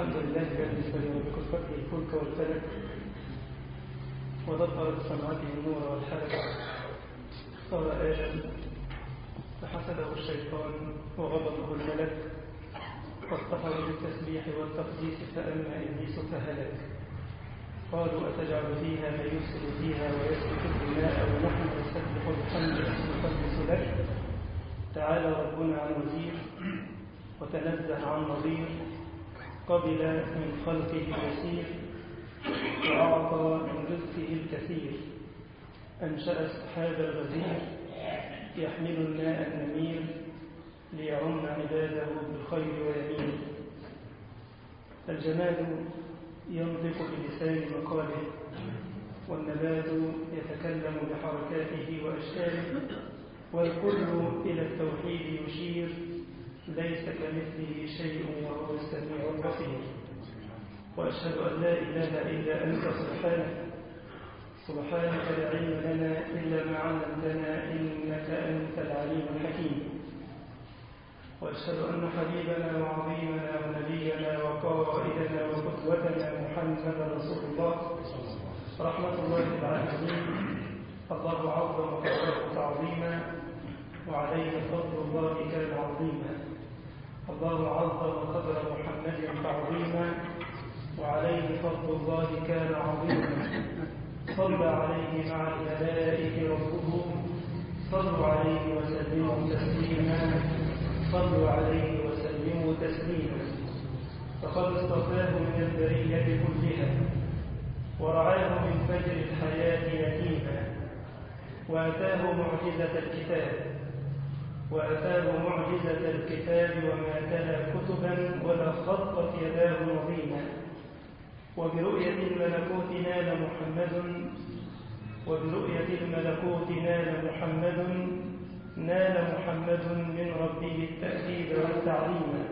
الحمد لله الذي استجاب بكفته الفلك والفلك ودبر بصنعته النور والحلك صار آدم فحسده الشيطان وغضبه الملك فاصطفر بالتسبيح والتقديس فأما إبليس فهلك قالوا أتجعل فيها من يفسد فيها ويسفك الدماء ونحن نسبح بحمدك ونقدس لك تعالى ربنا عن وزير وتنزه عن نظير قبل من خلقه اليسير وأعطى من رزقه الكثير أنشأ السحاب الغزير يحمل الماء النمير ليعم عباده بالخير ويمين الجماد ينطق بلسان مقاله والنبات يتكلم بحركاته وأشكاله والكل إلى التوحيد يشير ليس كمثله شيء وهو السميع البصير وأشهد أن لا إله إلا أنت سبحانك سبحانك لا علم لنا إلا ما علمتنا إنك أنت العليم الحكيم وأشهد أن حبيبنا وعظيمنا ونبينا وقائدنا وقدوتنا محمد رسول الله رحمة الله للعالمين الله عظم قدره تعظيما وعليه فضل الله كان عظيما الله عظم قدر محمد تعظيما وعليه فضل الله كان عظيما صلى عليه مع الملائكة ربه صلوا عليه وسلموا تسليما صلوا عليه وسلموا تسليما فقد اصطفاه من البرية كلها ورعاه من فجر الحياة يتيما وأتاه معجزة الكتاب وأتاه معجزة الكتاب وما تلا كتبا ولا خطت يداه نظيما وبرؤية الملكوت نال محمد وبرؤية الملكوت نال محمد نال محمد من ربه التأكيد والتعليم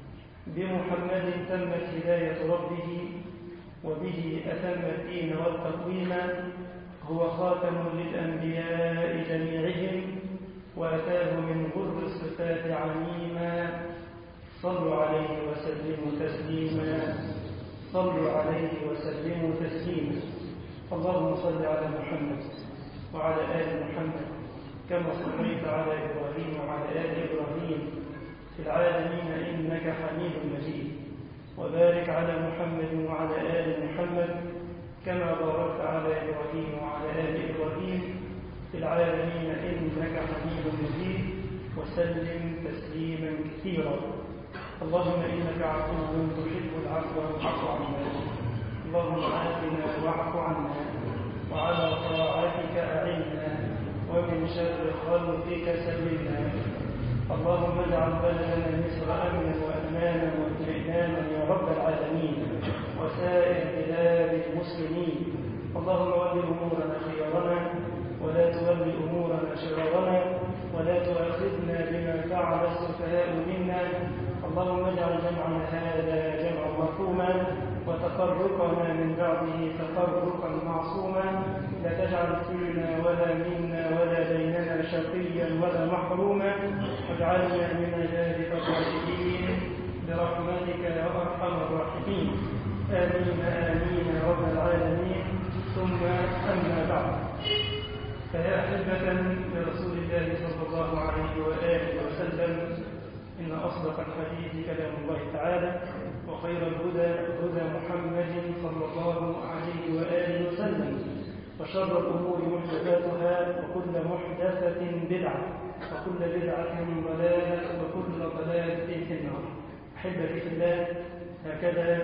بمحمد تمت هداية ربه وبه أتم الدين والتقويم هو خاتم للأنبياء جميعهم وأتاه من غر الصفات عميما صلوا عليه وسلموا تسليما صلوا عليه وسلموا تسليما اللهم صل على محمد وعلى آل محمد كما صليت على إبراهيم وعلى آل إبراهيم في العالمين إنك حميد مجيد وبارك على محمد وعلى آل محمد كما باركت على إبراهيم وعلى آل إبراهيم في العالمين إنك حميد مجيد وسلم تسليما كثيرا اللهم إنك عفو تحب العفو فاعف عنا اللهم عافنا واعف عنا وعلى طاعتك أعنا ومن شر خلقك سلمنا اللهم اجعل بلدنا مصر امنا وامانا واطمئنانا يا رب العالمين وسائر بلاد المسلمين اللهم ول امورنا خيارنا ولا تول امورنا شرارنا ولا تؤاخذنا بما فعل السفهاء منا اللهم اجعل جمعنا هذا جمعا مرحوما وتفرقنا من بعده تفرقا معصوما لا تجعل فينا ولا منا ولا بيننا شقيا ولا محروما واجعلنا من عبادك الراشدين برحمتك يا ارحم الراحمين امين امين يا رب العالمين ثم اما بعد فيا احبه لرسول الله صلى الله عليه واله وسلم إن أصدق الحديث كلام الله تعالى وخير الهدى هدى محمد صلى الله عليه وآله وسلم وشر الأمور محدثاتها وكل محدثة بدعة وكل بدعة ضلالة وكل ضلالة في النار أحبتي في الله هكذا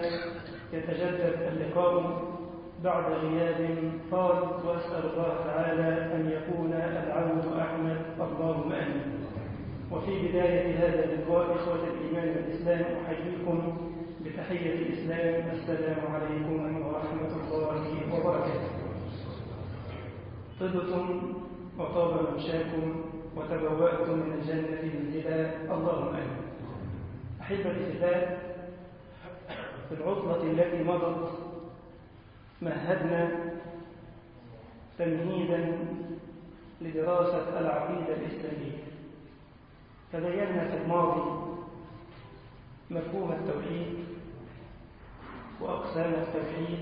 يتجدد اللقاء بعد غياب طال وأسأل الله تعالى أن يكون العود أحمد اللهم آمين وفي بداية هذا اللقاء إخوة الإيمان والإسلام أحييكم بتحية الإسلام السلام عليكم ورحمة الله وبركاته طبتم وطاب ممشاكم وتبوأتم من الجنة منزلا اللهم آمين أحبتي في الله في العطلة التي مضت مهدنا تمهيدا لدراسة العقيدة الإسلامية تبينا في الماضي مفهوم التوحيد وأقسام التوحيد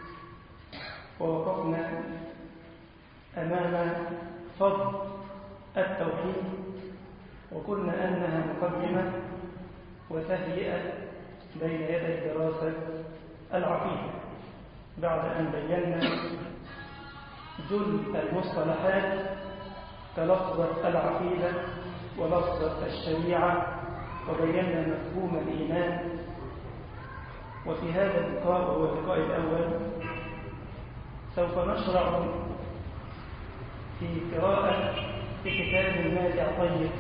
ووقفنا أمام فضل التوحيد وقلنا أنها مقدمة وتهيئة بين يدي دراسة العقيدة بعد أن بينا جل المصطلحات كلفظة العقيدة ولفظة الشريعة وبينا مفهوم الإيمان وفي هذا اللقاء وهو اللقاء الأول سوف نشرع في قراءة في كتاب ماتع طيب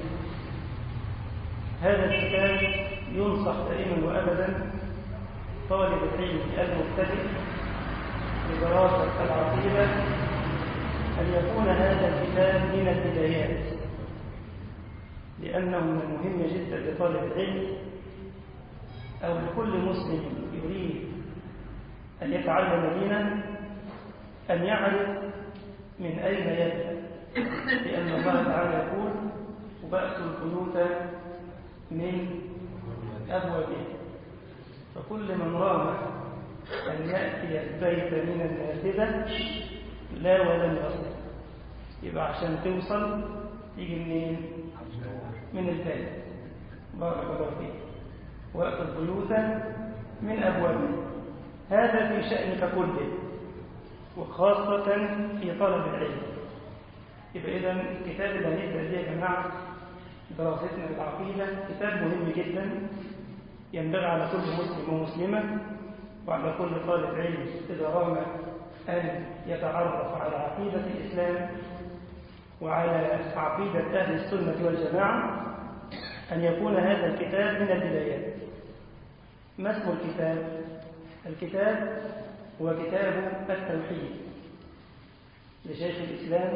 هذا الكتاب ينصح دائما وأبدا طالب العلم المبتدئ لدراسة العقيدة أن يكون هذا الكتاب من البدايات لأنه من المهم جدا لطالب العلم أو لكل مسلم يريد أن يتعلم دينا أن يعرف من أين يبدأ لأن الله تعالى يقول وبأسوا البيوت من أبوابها فكل من رام أن يأتي البيت من النافذة لا ولن يصل يبقى عشان توصل تيجي منين؟ من البيت بارك الله فيك وأتوا البيوت من أبوابها هذا في شأنك كله وخاصة في طلب العلم يبقى إذا الكتاب اللي هنبدأ بيه يا جماعة دراستنا للعقيدة كتاب مهم جدا ينبغي على كل مسلم ومسلمة وعلى كل طالب علم إذا رام أن يتعرف على عقيدة الإسلام وعلى عقيدة أهل السنة والجماعة أن يكون هذا الكتاب من البدايات ما اسم الكتاب؟ الكتاب هو كتاب التوحيد لشيخ الإسلام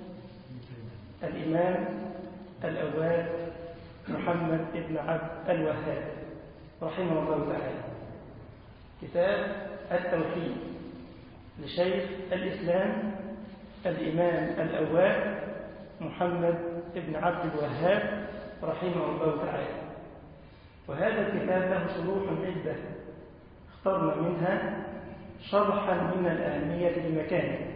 الإمام الأواب محمد بن عبد الوهاب رحمه الله تعالى كتاب التوحيد لشيخ الإسلام الإمام الأواب محمد بن عبد الوهاب رحمه الله تعالى وهذا الكتاب له شروح عدة اخترنا منها شرحا من الأهمية لمكانه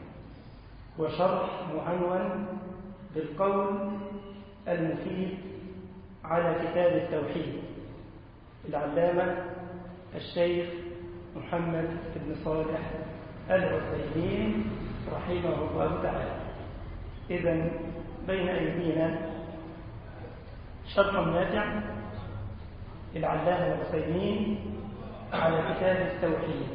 وشرح معنون بالقول المفيد على كتاب التوحيد العلامة الشيخ محمد بن صالح العثيمين رحمه الله تعالى إذا بين أيدينا شرح نافع للعلامة العثيمين على كتاب التوحيد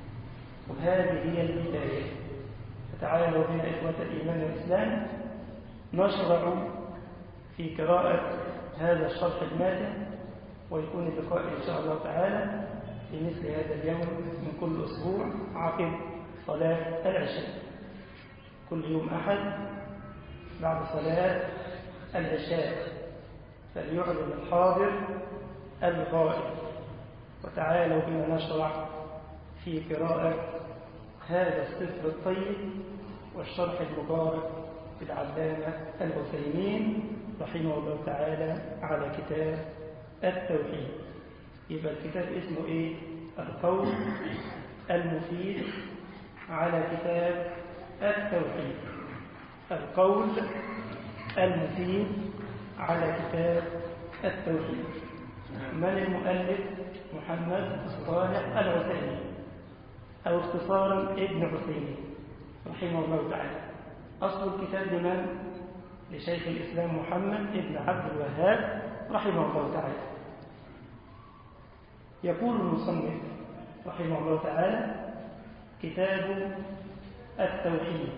وهذه هي البداية فتعالوا بنا إخوة الإيمان والإسلام نشرع في قراءة هذا الشرح الماتع ويكون اللقاء إن شاء الله تعالى في مثل هذا اليوم من كل أسبوع عقب صلاة العشاء كل يوم أحد بعد صلاة العشاء فليعلم الحاضر الغائب وتعالوا بنا نشرع في قراءة هذا السفر الطيب والشرح المبارك للعلامة العثيمين رحمه الله تعالى على كتاب التوحيد يبقى الكتاب اسمه ايه القول المفيد على كتاب التوحيد القول المفيد على كتاب التوحيد من المؤلف محمد صالح العثيمين أو اختصارا ابن عثيمين رحمه الله تعالى أصل الكتاب لمن؟ لشيخ الإسلام محمد ابن عبد الوهاب رحمه الله تعالى يقول المصنف رحمه الله تعالى كتاب التوحيد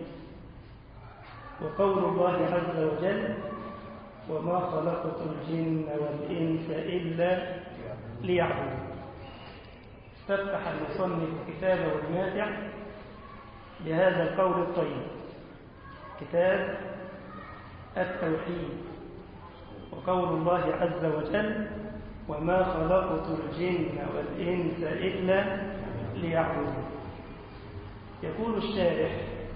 وقول الله عز وجل وما خلقت الجن والإنس إلا ليعبدون استفتح المصنف كتابه الماتع بهذا القول الطيب كتاب التوحيد وقول الله عز وجل وما خلقت الجن والإنس إلا ليعبدون يقول الشارح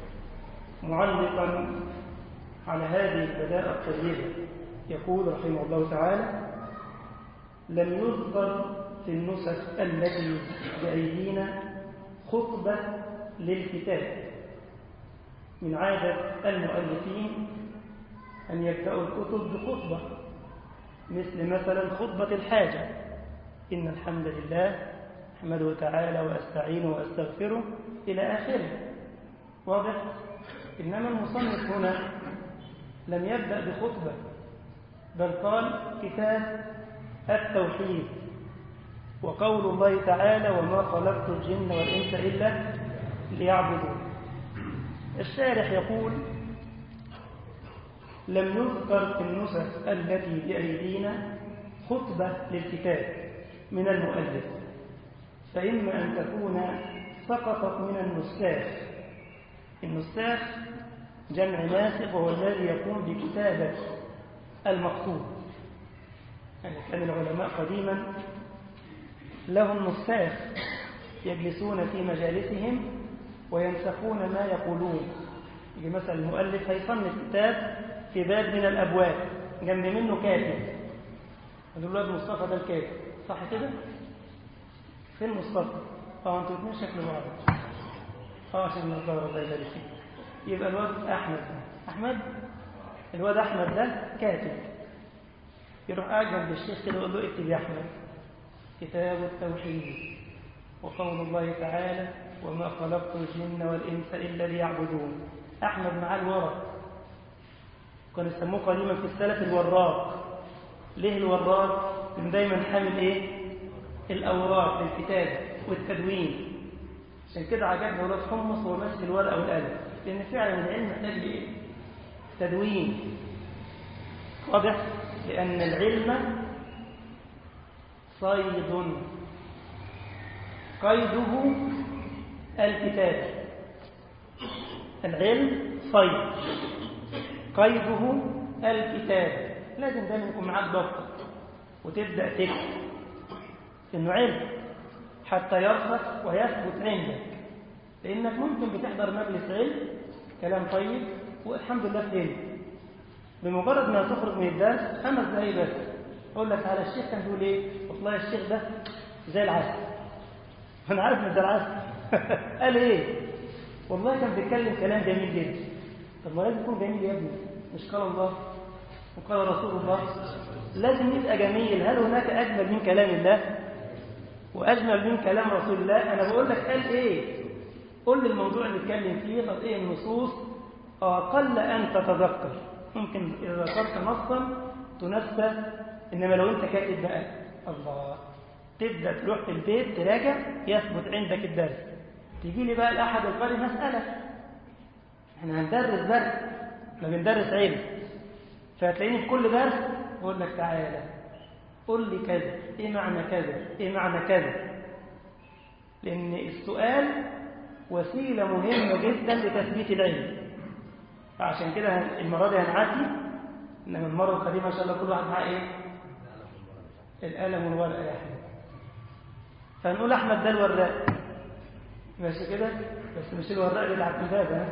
معلقا على هذه البداءة الطيبة يقول رحمه الله تعالى لم يذكر في النسخ التي بأيدينا خطبة للكتاب من عادة المؤلفين أن يبدأوا الكتب بخطبة مثل مثلا خطبة الحاجة إن الحمد لله أحمده تعالى وأستعينه وأستغفره إلى آخره واضح؟ إنما المصنف هنا لم يبدأ بخطبة بل قال كتاب التوحيد وقول الله تعالى وما خلقت الجن والإنس إلا ليعبدون الشارح يقول لم يذكر في النسخ التي بأيدينا خطبة للكتاب من المؤلف فإما أن تكون سقطت من النساخ النساخ جمع ناسخ وهو الذي يقوم بكتابة المخطوط يعني كان العلماء قديما لهم نساخ يجلسون في مجالسهم وينسخون ما يقولون يجي مثلا المؤلف هيصنف كتاب في باب من الأبواب جنب منه كاتب يقول له مصطفى ده الكاتب صح كده؟ فين مصطفى؟ اه انتوا الاثنين شكل بعض اه عشان النظارة الله يبارك فيك يبقى الواد أحمد أحمد الواد أحمد ده كاتب يروح قاعد جنب الشيخ كده يقول له اكتب يا أحمد كتاب التوحيد وقول الله تعالى وما خلقت الجن والإنس إلا ليعبدون أحمد معاه الورق كانوا يسموه قديما في السلف الوراق ليه الوراق؟ من دايما حامل إيه؟ الأوراق للكتابة والتدوين عشان كده عجبنا ولاد حمص وهو ماسك الورقة والقلم لأن فعلا العلم محتاج لإيه؟ تدوين واضح؟ لأن العلم صيد قيده الكتاب العلم صيد قيده الكتاب لازم دايما يكون معاك دفتر وتبدأ تكتب إنه علم حتى يرخص ويثبت عندك لأنك ممكن بتحضر مجلس علم كلام طيب والحمد لله فهمت بمجرد ما تخرج من الدرس خمس دقايق بس اقول لك على الشيخ كان بيقول ايه والله الشيخ ده زي العسل انا عارف ان ده العسل قال ايه والله كان بيتكلم كلام جميل جدا طب ما لازم يكون جميل يا ابني مش قال الله وقال رسول الله لازم يبقى جميل هل هناك اجمل من كلام الله واجمل من كلام رسول الله انا بقول لك قال ايه قول لي الموضوع اللي اتكلم فيه طب ايه النصوص اقل ان تتذكر ممكن اذا ذكرت نصا تنسى انما لو انت كاتب بقى الله تبدا تروح في البيت تراجع يثبت عندك الدرس تيجي لي بقى الاحد القارئ مساله احنا هندرس بقى احنا بندرس علم فهتلاقيني في كل درس بقول لك تعالى قول لي كذا ايه معنى كذا ايه معنى كذا لان السؤال وسيله مهمه جدا لتثبيت العلم فعشان كده المره دي هنعدي انما المره القديمه ان شاء الله كل واحد معاه ايه القلم والورقه يا احمد فنقول احمد ده الوراق ماشي كده بس مش الوراق بتاع الكتابه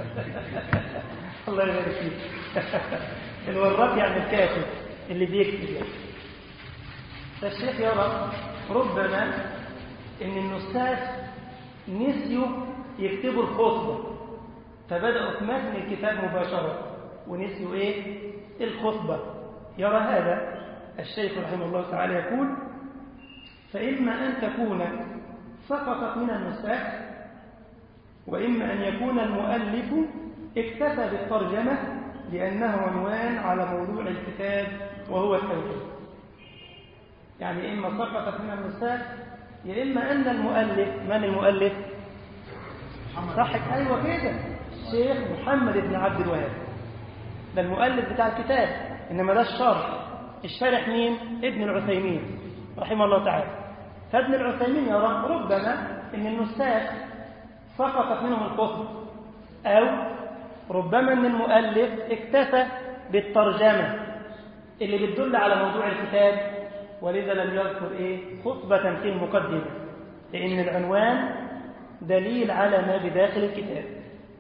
الله يبارك فيك الوراق يعني الكاتب اللي بيكتب يعني فالشيخ يرى ربما ان النساخ نسيوا يكتبوا الخطبه فبداوا في متن الكتاب مباشره ونسيوا ايه الخطبه يرى هذا الشيخ رحمه الله تعالى يقول فإما أن تكون سقطت من النساخ وإما أن يكون المؤلف اكتفى بالترجمة لأنه عنوان على موضوع الكتاب وهو التوحيد يعني إما سقطت من النساخ يا إما أن المؤلف من المؤلف صحك أيوة كده الشيخ محمد بن عبد الوهاب ده المؤلف بتاع الكتاب إنما ده الشرح الشارح مين؟ ابن العثيمين رحمه الله تعالى فابن العثيمين يرى ربما ان النساخ سقطت منهم الخطب او ربما ان المؤلف اكتفى بالترجمه اللي بتدل على موضوع الكتاب ولذا لم يذكر ايه خطبه في المقدمه لان العنوان دليل على ما بداخل الكتاب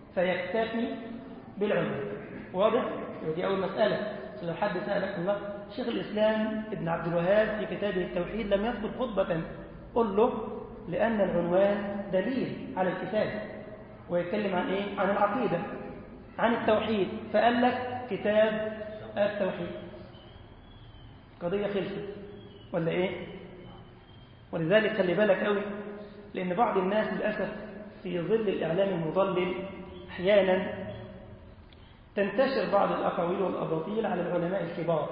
فيكتفي بالعنوان واضح دي اول مساله لو حد سالك الله شيخ الإسلام ابن عبد الوهاب في كتابه التوحيد لم يذكر خطبة قل له لأن العنوان دليل على الكتاب ويتكلم عن إيه؟ عن العقيدة عن التوحيد فقال لك كتاب التوحيد قضية خلصت ولا إيه؟ ولذلك خلي بالك قوي لأن بعض الناس للأسف في ظل الإعلام المضلل أحيانا تنتشر بعض الأقاويل والأباطيل على العلماء الكبار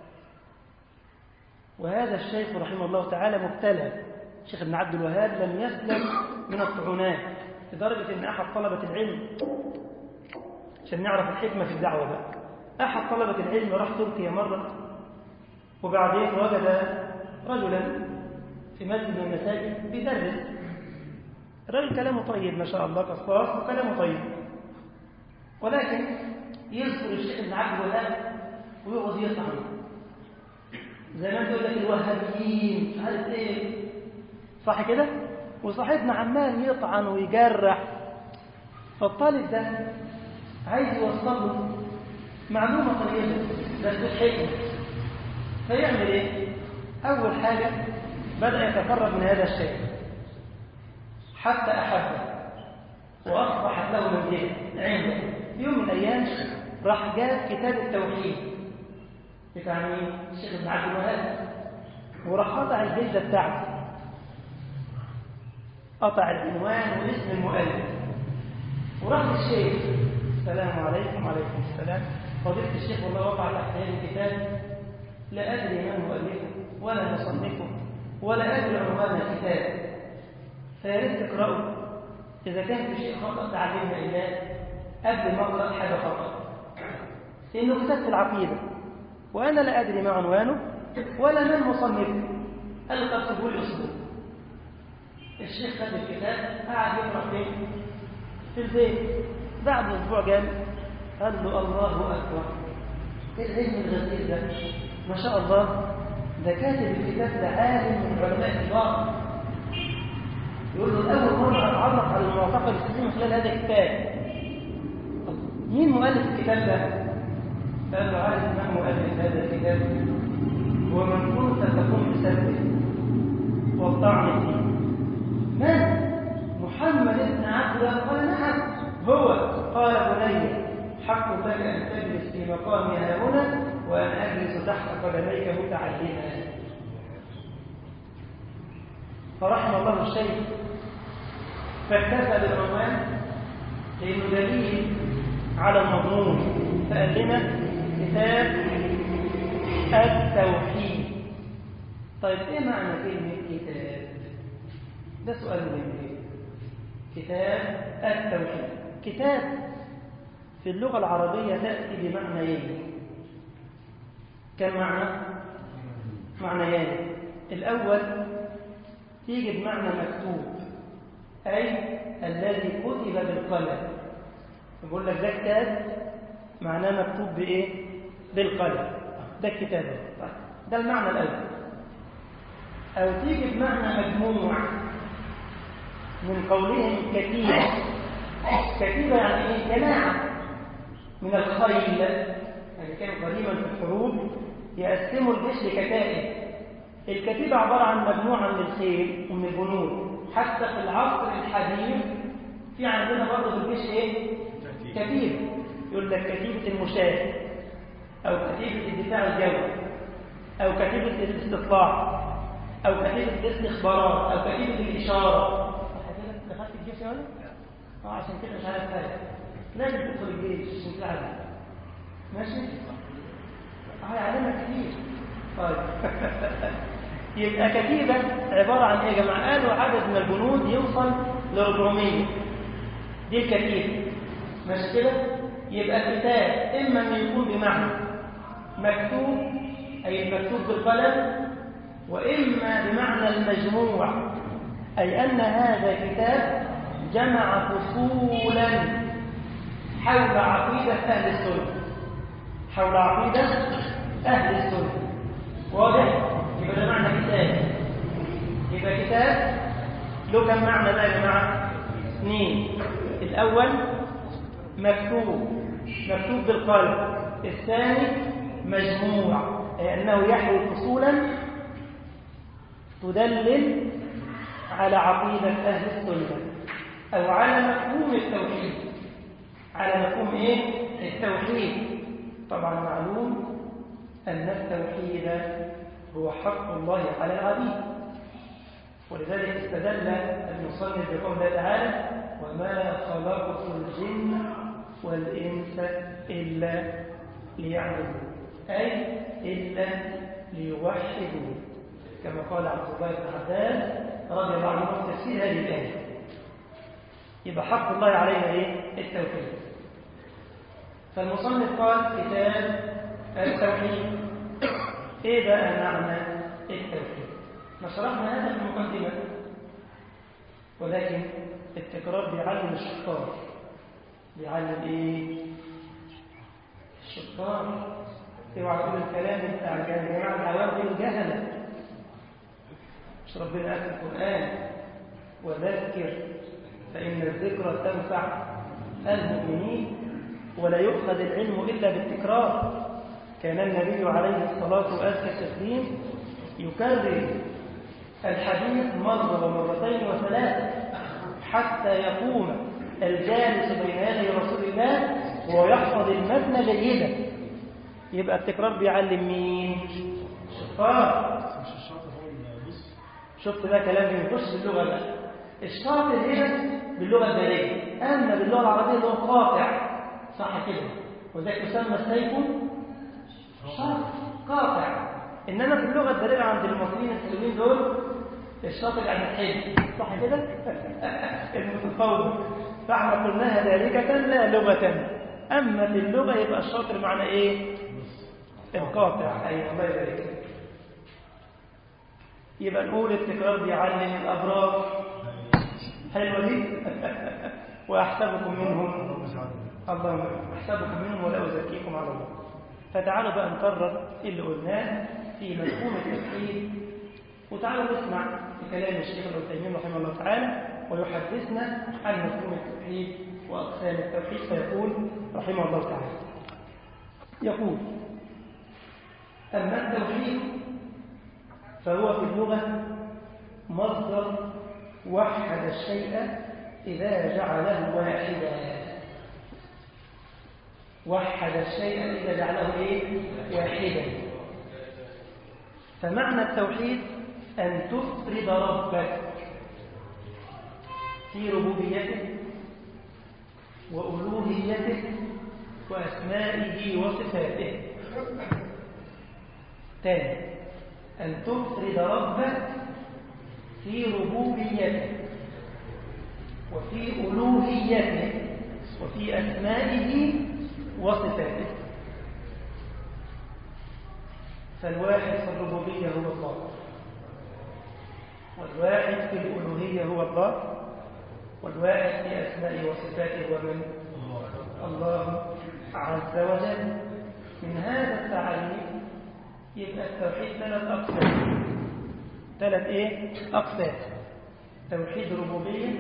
وهذا الشيخ رحمه الله تعالى مبتلى الشيخ ابن عبد الوهاب لم يسلم من الطعونات لدرجة أن أحد طلبة العلم عشان نعرف الحكمة في الدعوة بقى أحد طلبة العلم راح تركيا مرة وبعدين وجد رجلا في مسجد من المساجد بيدرس الراجل كلامه طيب ما شاء الله قصاص وكلامه طيب ولكن يذكر الشيخ ابن عبد الوهاب ويقعد يطعن زي ما انت يقول لك الوهابيين مش عارف ايه صح كده وصاحبنا عمال يطعن ويجرح فالطالب ده عايز يوصل له معلومه طيبه بس بالحكمه فيعمل ايه اول حاجه بدا يتقرب من هذا الشيء حتى احبه واصبحت له منزله عنده في يوم من الايام راح جاب كتاب التوحيد بتاع مين؟ الشيخ ابن عبد الوهاب وراح قطع الجلده بتاعته قطع العنوان واسم المؤلف وراح للشيخ السلام عليكم وعليكم السلام فضيلة الشيخ والله وقع تحت هذا الكتاب لا أدري من مؤلفه ولا مصنفه ولا أدري عنوان الكتاب فيا ريت تقرأه إذا كان في شيء خطأ تعلمنا إياه قبل ما أقرأ حاجة خطأ لأنه كتاب في العقيدة وأنا لا أدري ما عنوانه ولا من مصنفه قال طب سيبوا لي أسبوع الشيخ خد الكتاب قعد يقرأ فين؟ في البيت بعد أسبوع قال قال له الله أكبر إيه العلم الغزير ده ما شاء الله ده كاتب الكتاب ده عالم من علماء الكبار يقول له أول مرة أتعرف على المعتقد السليم من خلال هذا الكتاب مين مؤلف الكتاب ده؟ قال له عارف من مؤلف هذا الكتاب ومن كنت تكون بسببه والطعن فيه من؟ محمد بن عبد الله قال نعم هو قال بني حق لك أن تجلس في مقامي هنا وأن أجلس تحت قدميك متعلما فرحم الله الشيخ فاكتفى بالعنوان لأنه دليل على المضمون فقال لنا كتاب التوحيد طيب ايه معنى كلمة كتاب؟ ده سؤال مهم كتاب التوحيد كتاب في اللغة العربية تأتي بمعنيين كم معنى؟ معنيين الأول تيجي بمعنى مكتوب أي الذي كتب بالقلم يقول لك ده كتاب معناه مكتوب بإيه؟ بالقلم ده الكتاب ده المعنى الأول أو تيجي بمعنى مجموع من قولهم كتيبة كتيبة يعني إيه؟ جماعة من الخيل يعني كانوا قديما في الحروب يقسموا الجيش لكتائب الكتيبة عبارة عن مجموعة من الخيل ومن الجنود حتى في العصر الحديث في عندنا برضه في الجيش ايه؟ كتيبة يقول لك كتيبة المشاة أو كتيبة الدفاع الجوي أو كتيبة الاستطلاع أو كتيبة الاستخبارات أو كتيبة الإشارة دخلت الجيش يا ولد؟ اه عشان كده مش عارف حاجة لازم تدخل الجيش عشان تعلم ماشي؟ اه يعلمك كتير طيب يبقى كتيبة عبارة عن ايه يا جماعة؟ قالوا عدد من الجنود يوصل ل 400 دي الكتيبة ماشي كده؟ يبقى الكتاب إما أن يكون بمعنى مكتوب أي المكتوب بالقلم وإما بمعنى المجموع أي أن هذا الكتاب جمع فصولا حول عقيدة أهل السنة حول عقيدة أهل السنة واضح؟ يبقى ده معنى كتاب يبقى كتاب له كم معنى بقى يا جماعة؟ اثنين الأول مكتوب مكتوب بالقلم الثاني مجموع أي أنه يحوي فصولا تدلل على عقيدة أهل السنة أو على مفهوم التوحيد على مفهوم إيه؟ التوحيد طبعا معلوم أن التوحيد هو حق الله على العبيد ولذلك استدل المصنف بقول الله تعالى وما خلقت الجن والإنس إلا ليعبدون أي إلا ليوحدوا كما قال عبد الله بن عباس رضي الله عنه في تفسير هذه الآية يبقى حق الله علينا إيه؟ التوحيد فالمصنف قال كتاب التوحيد إيه بقى معنى التوحيد نشرحنا هذا في المقدمة ولكن التكرار بيعلم الشطار بيعلم إيه؟ الشطار اوعى تقول الكلام بتاع الجماعة العوام دي الجهلة مش ربنا قال في القرآن وذكر فإن الذكرى تنفع المؤمنين ولا يؤخذ العلم إلا بالتكرار كان النبي عليه الصلاة والسلام يكرر الحديث مرة ومرتين وثلاثة حتى يقوم الجالس بين يدي رسول الله وهو يحفظ المتن جيدا يبقى التكرار بيعلم مين شطار شفت بقى كلام بيخش باللغة بقى الشاطر هنا باللغة الدارجة أما باللغة العربية اللي هو قاطع صح كده وذلك يسمى السيف شاطر قاطع إنما في اللغة الدارجة عند المصريين الحلوين دول الشاطر يعني الحلو صح كده المتفوق فاحنا قلناها دارجة لا لغة أما في اللغة يبقى الشاطر معنى إيه القاطع أي الله يبارك يبقى نقول التكرار بيعلم الأبرار حلوة دي وأحسبكم منهم اللهم أحسبكم منهم ولا أزكيكم على الله فتعالوا بقى نكرر اللي قلناه في مفهوم التوحيد وتعالوا نسمع كلام الشيخ ابن تيميه رحمه الله تعالى ويحدثنا عن مفهوم التوحيد وأقسام التوحيد فيقول رحمه الله تعالى يقول أما التوحيد فهو في اللغة مصدر وحد الشيء إذا جعله واحدا وحد الشيء إذا جعله إيه؟ واحدا فمعنى التوحيد أن تفرد ربك في ربوبيته وألوهيته وأسمائه وصفاته تاني أن تفرد ربك في ربوبيته وفي ألوهيته وفي أسمائه وصفاته فالواحد في الربوبية هو الله والواحد في الألوهية هو الله والواحد في أسمائه وصفاته هو من الله عز وجل من هذا التعريف يبقى التوحيد ثلاث أقسام ثلاث إيه؟ أقسام توحيد ربوبية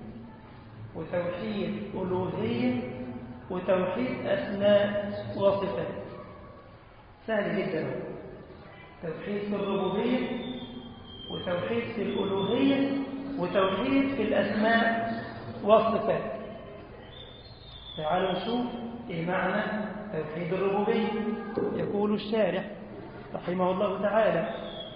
وتوحيد ألوهية وتوحيد أسماء وصفات سهل جدا توحيد في الربوبية وتوحيد في الألوهية وتوحيد في الأسماء والصفات تعالوا نشوف إيه معنى توحيد الربوبية يقول الشارح رحمه الله تعالى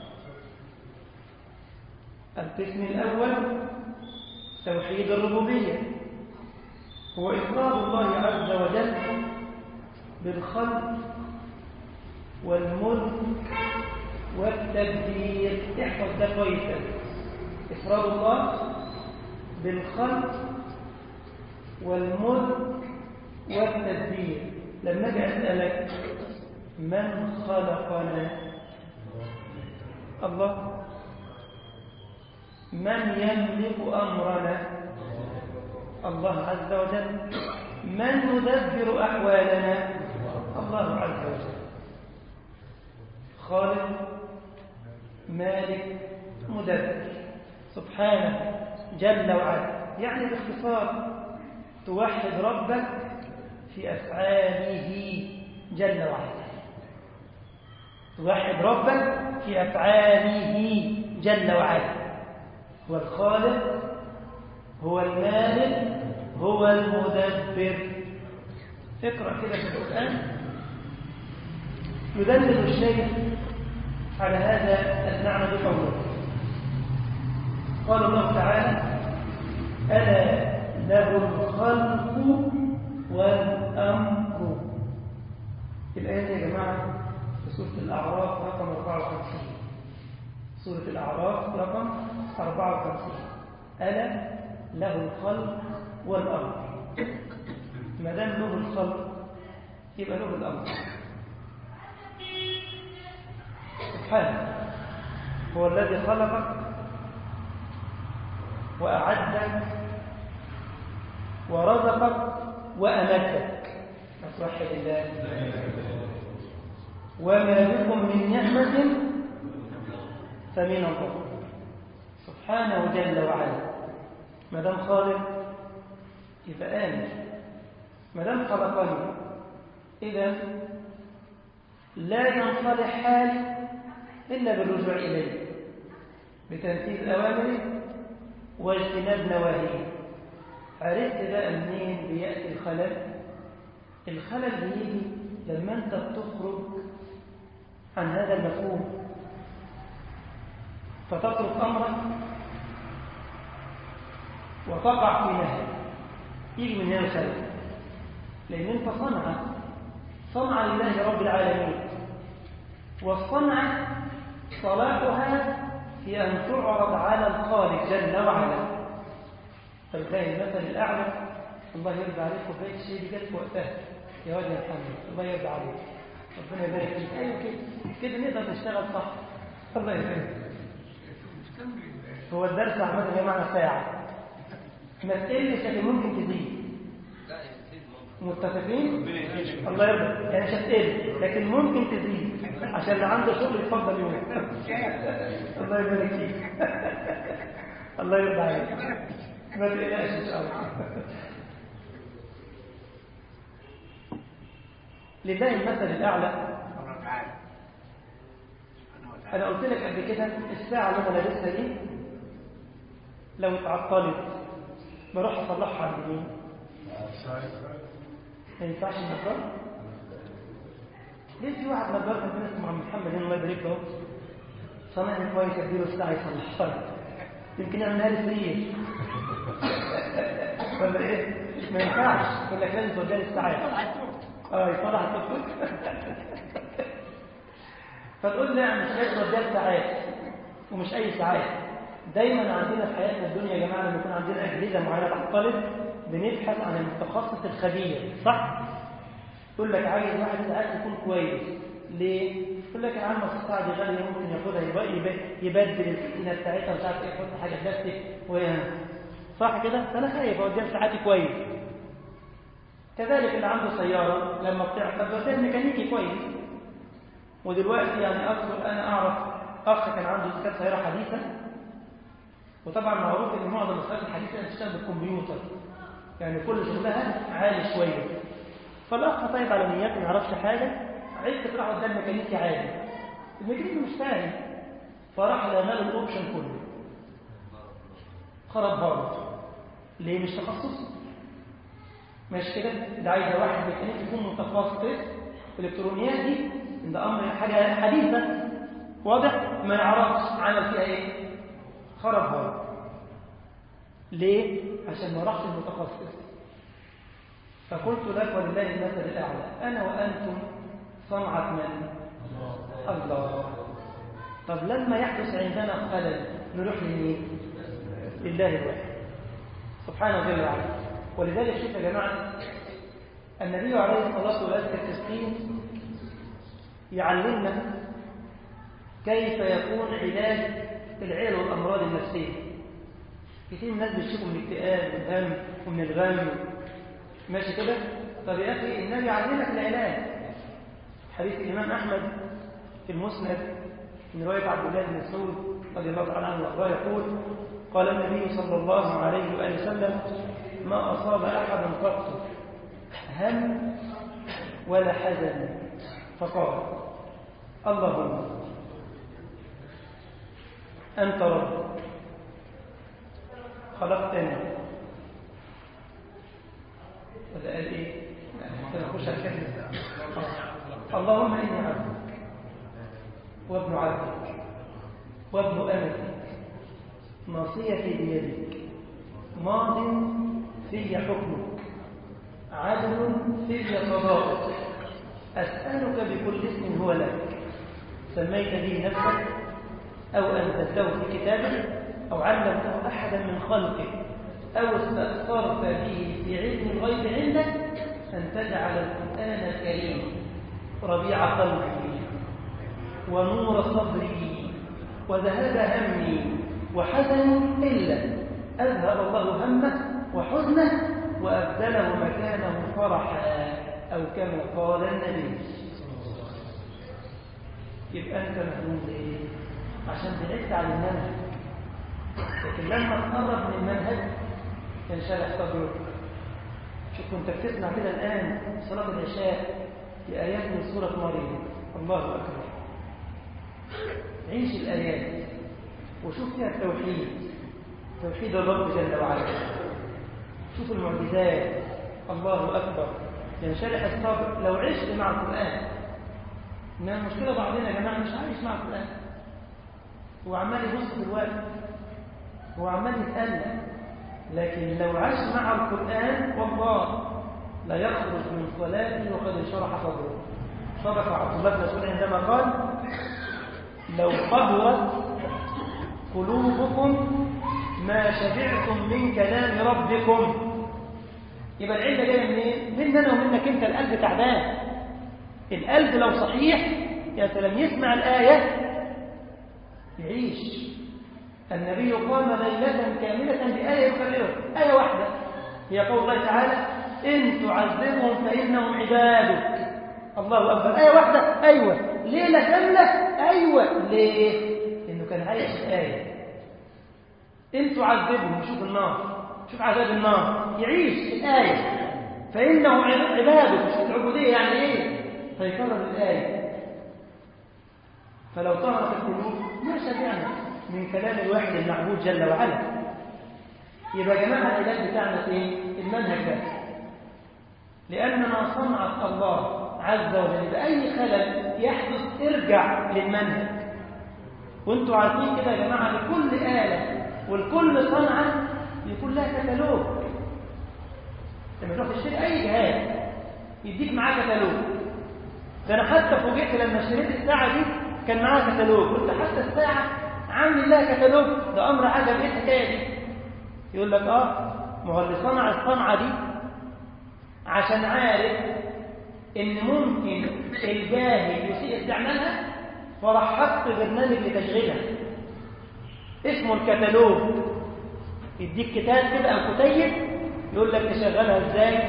القسم الأول توحيد الربوبية هو إفراد الله عز وجل بالخلق والملك والتدبير احفظ ده كويس إفراد الله بالخلق والملك والتدبير لما أجي أسألك من خلقنا الله من يملك أمرنا الله عز وجل من يدبر أحوالنا الله عز وجل خالق مالك مدبر سبحانه جل وعلا يعني باختصار توحد ربك في أفعاله جل وعلا توحد ربك في أفعاله جل وعلا هو الخالق هو المالك هو المدبر اقرأ كده في القرآن يدلل الشيء على هذا المعنى بقوله قال الله تعالى ألا له الخلق والأمر الآية يا جماعة في سورة الأعراف رقم 54 سورة الأعراف رقم 54 ألا له الخلق والأمر ما دام له الخلق يبقى له الأمر سبحانه هو الذي خلقك وأعدك ورزقك وأمدك أتوحد الله وما بكم من نعمة فمن الله سبحانه جل وعلا ما دام خالق يبقى آمن ما دام خلقني إذا لا ينصلح حالي إلا بالرجوع إليه بتنفيذ أوامره واجتناب نواهيه عرفت بقى منين بيأتي الخلل الخلل بيجي لما أنت بتخرج عن هذا المفهوم فتترك أمرك وتقع في نهي يجي من هنا الخلل لأن أنت صنعة صنعة لله رب العالمين والصنعة صلاحها في أن تعرض على الخالق جل وعلا فبتلاقي المثل الأعلى الله يرضى عليك كوباية الشاي دي جت في وقتها يا واد يا محمد الله يرضى عليك ربنا يبارك فيك ايوه كده كده نقدر نشتغل صح الله يبارك هو الدرس عامة يا جماعة ساعة ما تقلش لكن ممكن تزيد متفقين؟ الله يرضى يعني مش هتقل لكن ممكن تزيد عشان اللي عنده شغل يتفضل يوم الله يبارك فيك الله يرضى عليك ما تقلقش ان شاء الله لله المثل الاعلى انا قلت لك قبل كده الساعه اللي انا لابسها دي لو اتعطلت بروح اصلحها عند مين ما ينفعش النجار ليه في واحد نجار كان اسمه عم محمد هنا الله يبارك له صنعني كويس اديله الساعه يصلحها لي يمكن يعملها لي فري ولا ايه ما ينفعش يقول لك لازم توديها لي الساعات اه يصلح التوك فتقول لا مش لازم توديها الساعات ومش اي ساعات دايما عندنا في حياتنا الدنيا يا جماعه لما يكون عندنا اجهزه معينه تعطلت بنبحث عن المتخصص الخبير صح يقول لك عايز واحد ساعات يكون كويس ليه يقول لك يا عم الساعه دي غاليه ممكن ياخدها يبقى يبدل السكينه بتاعتها مش عارف ايه يحط حاجه بلاستيك وهي صح كده فانا خايف اوديها ساعاتي كويس كذلك اللي عنده سياره لما بتعطل بوديها ميكانيكي كويس ودلوقتي يعني اذكر انا اعرف اخ كان عنده كانت سياره حديثه وطبعا معروف ان معظم السيارات الحديثه بتشتغل بالكمبيوتر يعني كل شغلها عالي شويه فالاخ طيب على نياته ما يعرفش حاجه عايز تروح قدام ميكانيكي عادي الميكانيكي مش فاهم فراح لغى الاوبشن كله خرب بارد ليه مش تخصصه ماشي كده ده عايز واحد ميكانيكي يكون متخصص في الالكترونيات دي ده امر حاجه حديثه واضح ما يعرفش عمل فيها ايه خرب بارد ليه عشان ما راحش المتخصص فقلت لك ولله المثل الاعلى انا وانتم صنعه من الله طب لما يحدث عندنا خلل نروح لمين لله الواحد سبحانه جل وعلا ولذلك شوف يا جماعه النبي عليه الصلاه والسلام يعلمنا كيف يكون علاج العيل والامراض النفسيه كتير من الناس بيشتكوا من الاكتئاب والهم ومن الغم ماشي كده طب يا اخي النبي علمك العلاج حديث الامام احمد في المسند من روايه عبد الله بن مسعود رضي الله تعالى عنه وارضاه يقول قال النبي صلى الله عليه واله وسلم ما اصاب احدا قط هم ولا حزن فقال اللهم أنت رب خلقتني ولا قال إيه؟ لا نخش على الكلمة اللهم إني عبدك وابن عبدك وابن أمتك ناصيتي بيدك ماض في حكمك عدل في قضاءك أسألك بكل اسم هو لك سميت به نفسك أو أنزلته في كتابك أو علمته أحدا من خلقك أو استأثرت به في علم الغيب عندك أن تجعل القرآن الكريم ربيع قلبي ونور صدري وذهاب همي وحزن إلا أذهب الله همه وحزنه وأبدله مكانه فرحا أو كما قال النبي يبقى أنت مهموم ليه؟ عشان بعدت عن المنهج لكن لما تقرب من المنهج ينشرح صدرك شوف انت بتسمع كده الآن صلاة العشاء لآيات من سورة مريم الله أكبر عيش الآيات وشوف فيها التوحيد توحيد الرب جل وعلا شوف المعجزات الله أكبر ينشرح الصبر لو عشت مع القرآن إنما المشكلة بعضنا يا جماعة مش عايش مع القرآن هو عمال يبص في الوقت هو عمال يتألم لكن لو عاش مع القرآن والله لا يخرج من صلاته وقد انشرح صدره صدق عبد الله بن مسعود عندما قال لو قهرت قلوبكم ما شبعتم من كلام ربكم يبقى العلة جاية منين؟ إيه؟ مننا ومنك انت القلب تعبان القلب لو صحيح يا سلام يسمع الآية يعيش النبي قام ليلة كاملة بآية يكررها آية واحدة هي قول الله تعالى إن تعذبهم فإنهم عبادك الله أكبر آية واحدة أيوة ليلة كاملة أيوة ليه؟ إنه كان عايش الآية إن تعذبهم شوف النار شوف عذاب النار يعيش الآية فإنه عبادك شوف العبودية يعني إيه؟ فيكرر الآية فلو طهرت القلوب ما شبعنا من كلام الواحد المعبود جل وعلا يبقى يا جماعة العلاج بتاعنا فين؟ المنهج ده لأننا صنعة الله عز وجل بأي خلل يحدث ارجع للمنهج وانتوا عارفين كده يا جماعة لكل آلة ولكل صنعة يكون لها كتالوج لما تروح تشتري أي جهاز يديك معاه كتالوج ده أنا حتى فوجئت لما اشتريت الساعة دي كان معاها كتالوج قلت حتى الساعة عامل لها كتالوج ده أمر عجب إيه الحكاية دي يقول لك آه ما هو اللي صنع الصنعة دي عشان عارف إن ممكن الجاهل يسيء استعمالها فراح حط برنامج لتشغيلها اسمه الكتالوج يديك كتاب كده أو كتيب يقول لك تشغلها ازاي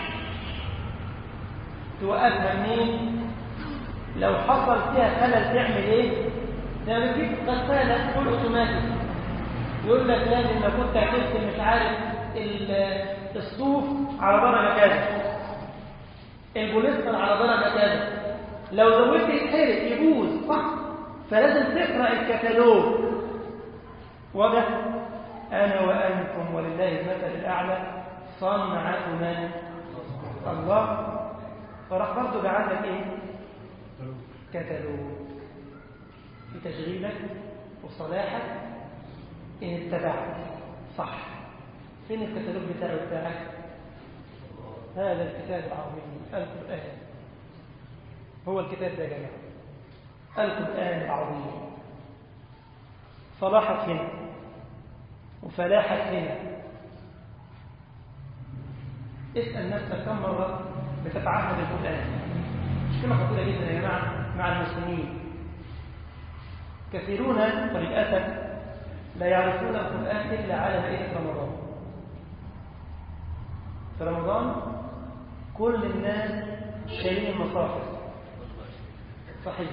توقفها منين لو حصل فيها خلل تعمل ايه ده بتجيب غساله فول اوتوماتيك يقول لك لازم لو كنت هتغسل مش عارف الصوف على درجه كذا البوليستر على درجه كذا لو زودت يتحرق يبوظ صح فلازم تقرا الكتالوج واضح انا وانتم ولله المثل الاعلى صنعه من الله فراح برضه جعل لك ايه كتالوج في تشغيلك وصلاحك ان اتبعت صح فين الكتالوج بتاعه بتاعك هذا الكتاب العظيم القرآن هو الكتاب ده يا جماعة القرآن العظيم صلاحك هنا وفلاحك هنا اسأل نفسك كم مرة بتتعهد القرآن مشكلة خطيرة جدا يا جماعة مع المسلمين كثيرون وللأسف لا يعرفون القرآن إلا على مائدة رمضان في رمضان كل الناس شايلين المصاحف صحيح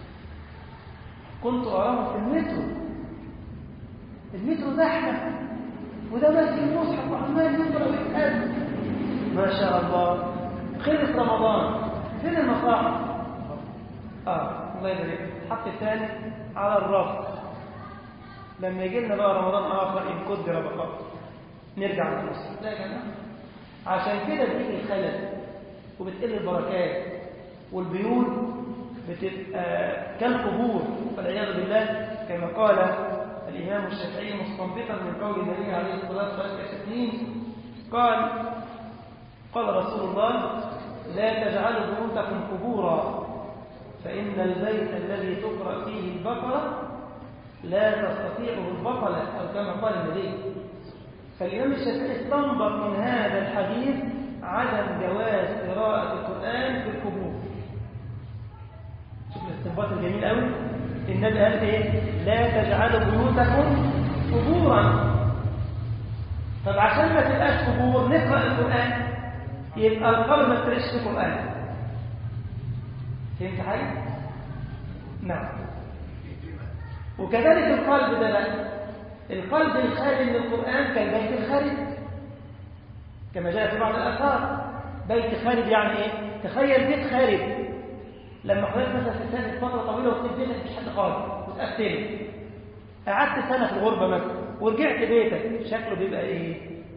كنت أراهم في المترو المترو زحمة وده ماسك المصحف وعمال يقرأ ويتقدم ما شاء الله خلص رمضان فين المصاحف اه الله يبارك الحق الثاني على الرفض لما يجي لنا بقى رمضان اخر ان قدر بقى نرجع للمصر لا يا جماعه عشان كده بتيجي الخلل وبتقل البركات والبيوت بتبقى كالقبور والعياذ بالله كما قال الإمام الشافعي مستنبطا من قول النبي عليه الصلاة والسلام قال قال رسول الله لا تجعلوا بيوتكم قبورا فإن البيت الذي تقرأ فيه البقرة لا تستطيعه البطلة أو كما قال النبي فالإمام الشافعي استنبط من هذا الحديث عدم جواز قراءة القرآن في القبور شوف الاستنباط الجميل قوي النبي قال ايه لا تجعلوا بيوتكم قبورا طب عشان ما تبقاش قبور نقرا القران يبقى القلب ما تقراش في القران فهمت حاجه نعم وكذلك القلب ده بقى القلب الخالي من القران كالبيت الخارج كما جاء في بعض الاثار بيت خارج يعني ايه تخيل بيت خارج لما حضرتك مثلا في سنة فترة طويلة وسبت بيتك مفيش حد خالص وتقفل قعدت سنة في الغربة مثلا ورجعت بيتك شكله بيبقى ايه؟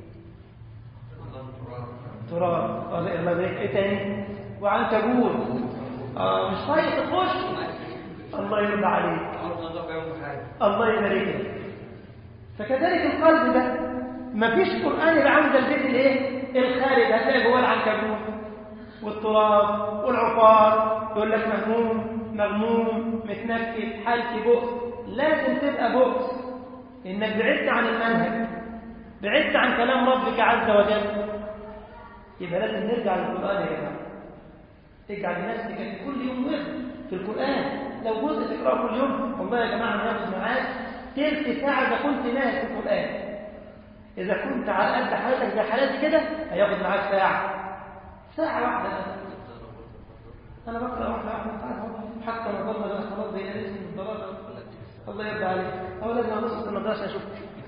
تراب الله يبارك ايه تاني؟ وعنكبوت اه مش طايق تخش الله يرضى عليك الله يبارك لك فكذلك القلب ده مفيش قرآن يبقى عند البيت الايه؟ الخارج هتلاقي جواه العنكبوت والتراب والعقار يقول لك مهموم مغموم متنكد حالتي بؤس لازم تبقى بؤس انك بعدت عن المنهج بعدت عن كلام ربك عز وجل يبقى لازم نرجع للقران يا جماعه اجعل لنفسك كل يوم ورد في القران لو جزء تقراه كل يوم والله يا جماعه انا هاخد معاك تلت ساعه اذا كنت ناهي في القران اذا كنت على قد حالتك زي حالاتي كده هياخد معاك ساعه ساعه واحده انا بقرا واحده واحده حتى ما ضل انا خلاص زي اسم الضلاله الله يرضى عليك هو لازم ابص في النضاره اشوف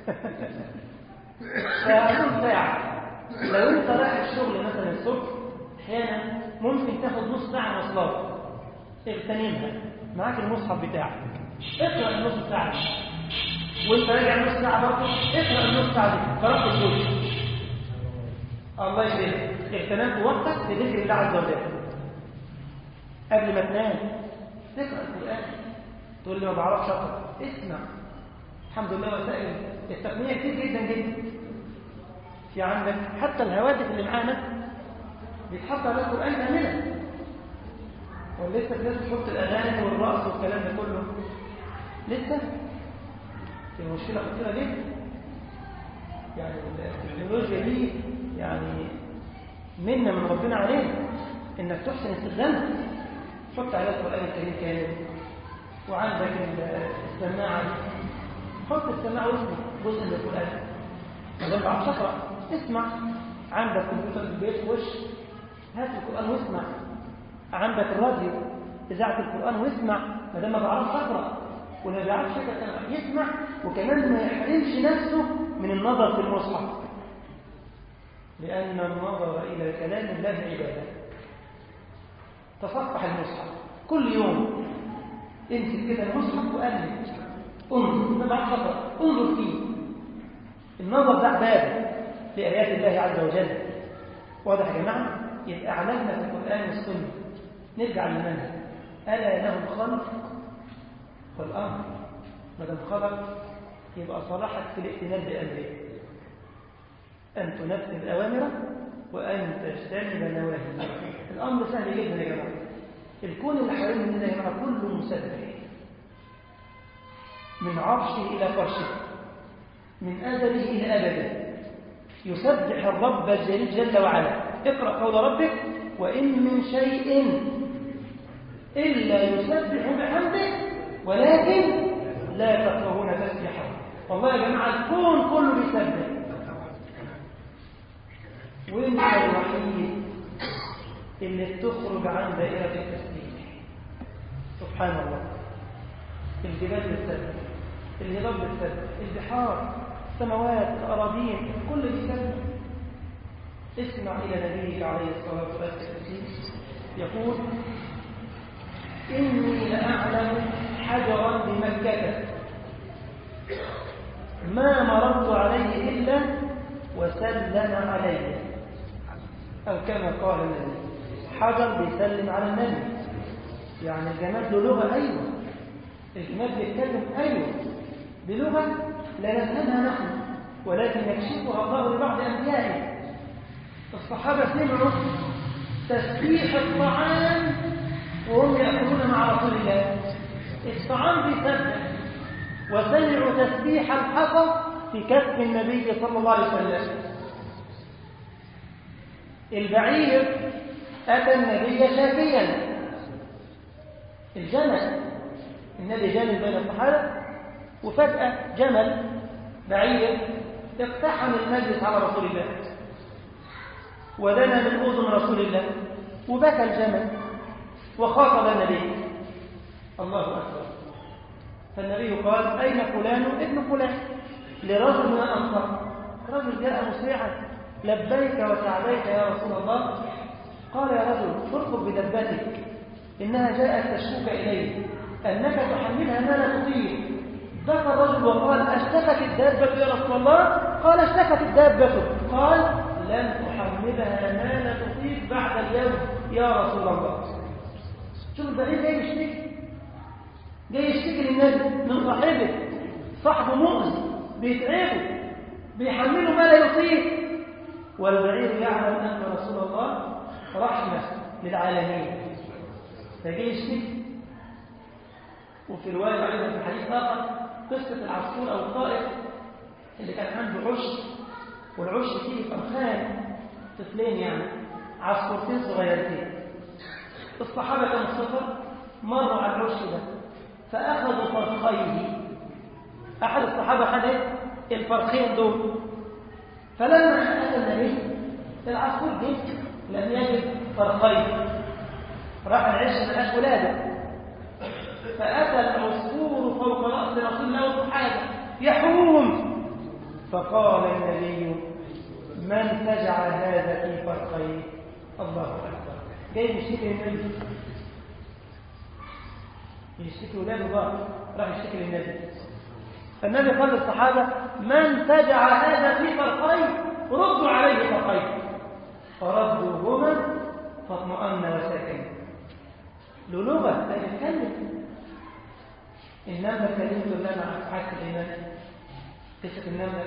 فهقول ساعه لو انت رايح الشغل مثلا الصبح احيانا ممكن تاخد نص ساعه مواصلات اغتنمها معاك المصحف بتاعك اقرا النص ساعه وانت راجع نص ساعه برضه اقرا النص ساعه دي قرات الجزء الله يكرمك اغتنمت وقتك بذكر الله عز وجل قبل ما تنام تقرا القران تقول لي ما بعرفش اقرا اسمع الحمد لله وسائل التقنيه كتير جدا جدا في عندك حتى الهواتف اللي معانا بيتحط عليها القران كاملا ولسه في ناس بتحط الاغاني والرقص والكلام ده كله لسه في مشكله خطيره جدا يعني التكنولوجيا دي يعني منا من ربنا علينا انك تحسن استخدامها حط عليها القرآن الكريم كامل وعندك السماعة حط السماعة واسمع جزء من القرآن ما دام بعرفش اقرا اسمع عندك كمبيوتر في البيت وش هات القرآن واسمع عندك الراديو إذاعة القرآن واسمع ما دام ما بعرفش اقرا ولا بيعرفش يقرا يسمع وكمان ما يحرمش نفسه من النظر في المصحف لأن النظر إلى كلام الله عبادة تصفح المصحف كل يوم امسك كده المصحف وقلب انظر ما بعرفش اقرا انظر فيه النظر ده عباده لايات الله عز وجل واضح يا جماعه يبقى اعلمنا في القران والسنه نرجع للمنهج الا له الخلق والامر ما دام خلق يبقى صلاحك في الائتمان بامره ان تنفذ اوامره وان تجتنب نواهيه الامر سهل جدا يا جماعه الكون اللي حوالين مننا يا جماعه كله مسبح من عرشه الى فرشه من ازله الى ابده يسبح الرب الجليل جل وعلا اقرا قول ربك وان من شيء الا يسبح بحمده ولكن لا تفقهون تسبحه والله يا جماعه الكون كله بيسبح وانت الوحيد اللي بتخرج عن دائرة التسبيح سبحان الله الجبال بتسبح الهضاب بتسبح البحار السماوات الأراضين كل بيسبح اسمع إلى نبيك عليه الصلاة والسلام يقول إني لأعلم حجرا بمكة ما مررت عليه إلا وسلم علي أو كما قال النبي حجر بيسلم على النبي يعني الجماد له لغة أيوة الجماد بيتكلم أيوة بلغة لا نفهمها نحن ولكن يكشفها الله لبعض أنبيائه الصحابة سمعوا تسبيح الطعام وهم يأكلون مع رسول الله الطعام بيسبح وسمعوا تسبيح الحصى في كف النبي صلى الله عليه وسلم البعير أتى النبي شافيا الجمل النبي جامل بين الصحابة وفجأة جمل بعير اقتحم المجلس على رسول الله ودنا من أذن رسول الله وبكى الجمل وخاطب النبي الله أكبر فالنبي قال أين فلان ابن فلان لرجل من الأنصار رجل جاء مسرعا لبيك وسعديك يا رسول الله قال يا رجل اركب بدبتك إنها جاءت تشكوك إليه أنك تحملها ما لا تطيق ذكر الرجل وقال أشتكت الدابة يا رسول الله قال اشتكت الدابة قال لن تحملها ما لا تطيق بعد اليوم يا رسول الله شوف البعيد جاي يشتكي جاي يشتكي للنبي من صاحبه صاحبه مؤذي بيتعبه بيحمله ما لا يطيق والبعير يعلم أن رسول الله رحمة للعالمين فجاي يشتكي وفي رواية عندنا في حديث آخر قصة العصفور أو الطائر اللي كان عنده عش والعش فيه فرخان طفلين يعني عصفورتين صغيرتين الصحابة كانوا السفر مروا على العش ده فأخذوا فرخيه أحد الصحابة خد الفرخين دول فلما أتى النبي العصفور جه لم يجد فرخين راح العش ملقاش ولاده فأتى العصفور فوق رأس رسول الله الصحابة يحوم فقال النبي من تجعل هذا في فرقين الله أكبر جاي يشتكي للنبي يشتكي ولاده بقى راح يشتكي للنبي فالنبي قال للصحابة من تجعل هذا في فرقين ردوا عليه فرقين فردوهما فاطمأن وسكن له لغة لا يتكلم النملة كلمت الله مع عكس الإيمان قصة النملة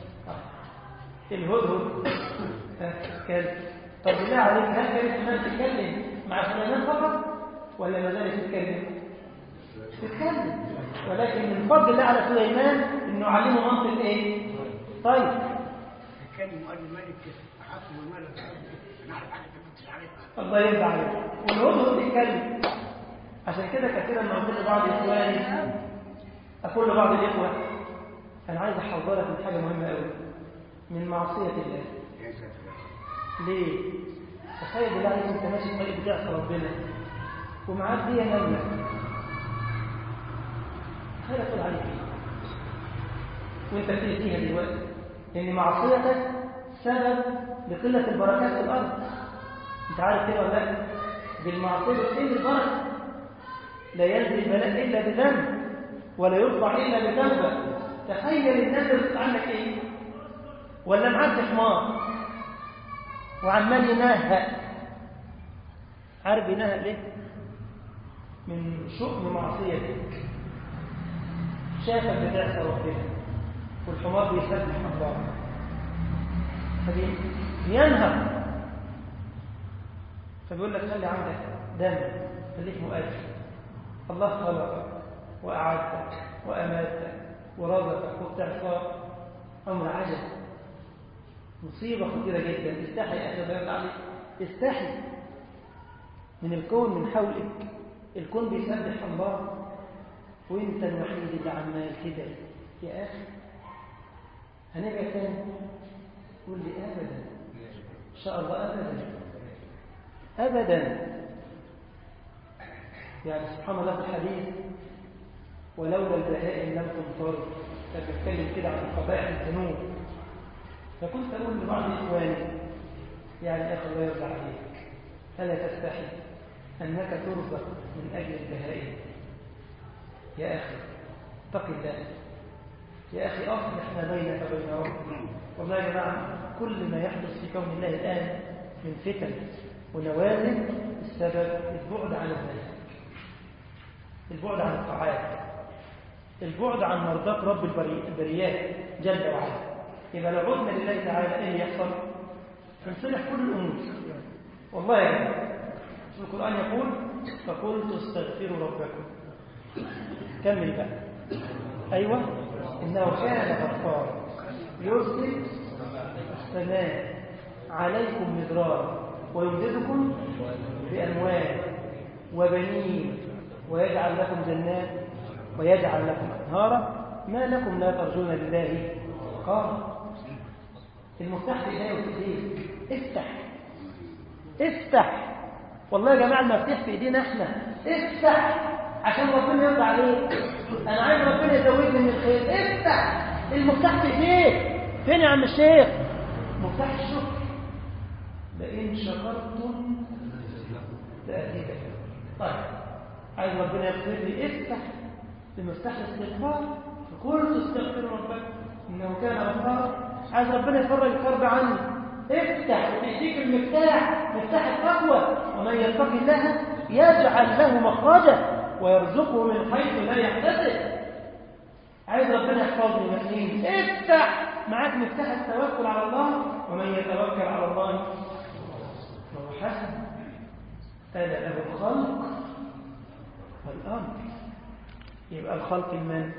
الهدهد كلب طب بالله عليك هل كانت الإيمان تتكلم مع سليمان فقط ولا ما زالت تتكلم؟ تتكلم ولكن من فضل الله على سليمان انه علمه منطق ايه؟ طيب كان قال الملك حكم الملك انا اعرف حاجه ما كنتش عارفها الله يرضى عليك والهدهد يتكلم عشان كده كثيرا ما اقول لبعض اخواني اقول لبعض الاخوه انا عايز احذرك من حاجه مهمه قوي من معصيه الله يا ساتر ليه تخيل بالله عليك انت ماشي في طريق بتعصى ربنا ومعاك دي نمله تخيل اقول عليك ايه وانت بتيجي فيها دلوقتي ان معصيتك سبب لقله البركات في الارض انت عارف كده ولا لا بالمعصيه بتقل البركه لا ينزل البلاء الا بذنب ولا يرفع الا بتوبه تخيل الناس اللي عنك ايه ولا معاك حمار وعمال ينهق عارف ينهق ليه من شؤم معصيتك شافك بتعصى ربنا والحمار بيسبح الله فبينهق فبيقول لك خلي عندك دم خليك مؤدب الله خلقك وأعدك وأماتك ورزقك وبتعصى أمر عجب مصيبة خطيرة جدا استحي يا أخي الله عليك استحي من الكون من حولك الكون بيسبح الله وانت الوحيد اللي عمال تدعي يا أخي هنرجع تاني قول لي أبدا إن شاء الله أبدا أبدا يعني سبحان الله في الحديث ولولا البهائم لم تمطر بتكلم كده عن قبائح الذنوب فكنت أقول لبعض إخواني يعني يا أخي الله يرضى عليك ألا تستحي أنك ترزق من أجل البهائم يا أخي اتق الله يا أخي أصلح ما بينك وبين ربك والله يا جماعة كل ما يحدث في كون الله الآن من فتن ونوازل السبب البعد عن الناس البعد عن الطاعات البعد عن مرضات رب البريات جل وعلا إذا لو عدنا لله تعالى إيه اللي يحصل؟ تنصلح كل الأمور والله يا جماعة القرآن يقول فقلت استغفروا ربكم كمل بقى أيوة إنه كان غفارا يرسل السماء عليكم مدرارا ويمددكم بأموال وبنين ويجعل لكم جنات ويجعل لكم أنهارا ما لكم لا ترجون لله قال المفتاح في ايديه وفي ايديه افتح افتح والله يا جماعه المفتاح في ايدينا احنا افتح عشان ربنا يرضى عليك انا عايز ربنا يزودني من الخير افتح المفتاح في ايديك فين يا عم الشيخ مفتاح الشكر لئن شكرتم لأزيدكم طيب عايز ربنا يغفر لي افتح بمفتاح الاستغفار فقلت استغفروا ربكم انه كان غفارا عايز ربنا يفرج الكرب عني افتح وتديك المفتاح مفتاح التقوى ومن يتق الله يجعل له مخرجا ويرزقه من حيث لا يحتسب عايز ربنا يحفظني مسلمين افتح معاك مفتاح التوكل على الله ومن يتوكل على الله فهو حسن ألا له الخلق والأمر يبقى الخلق المن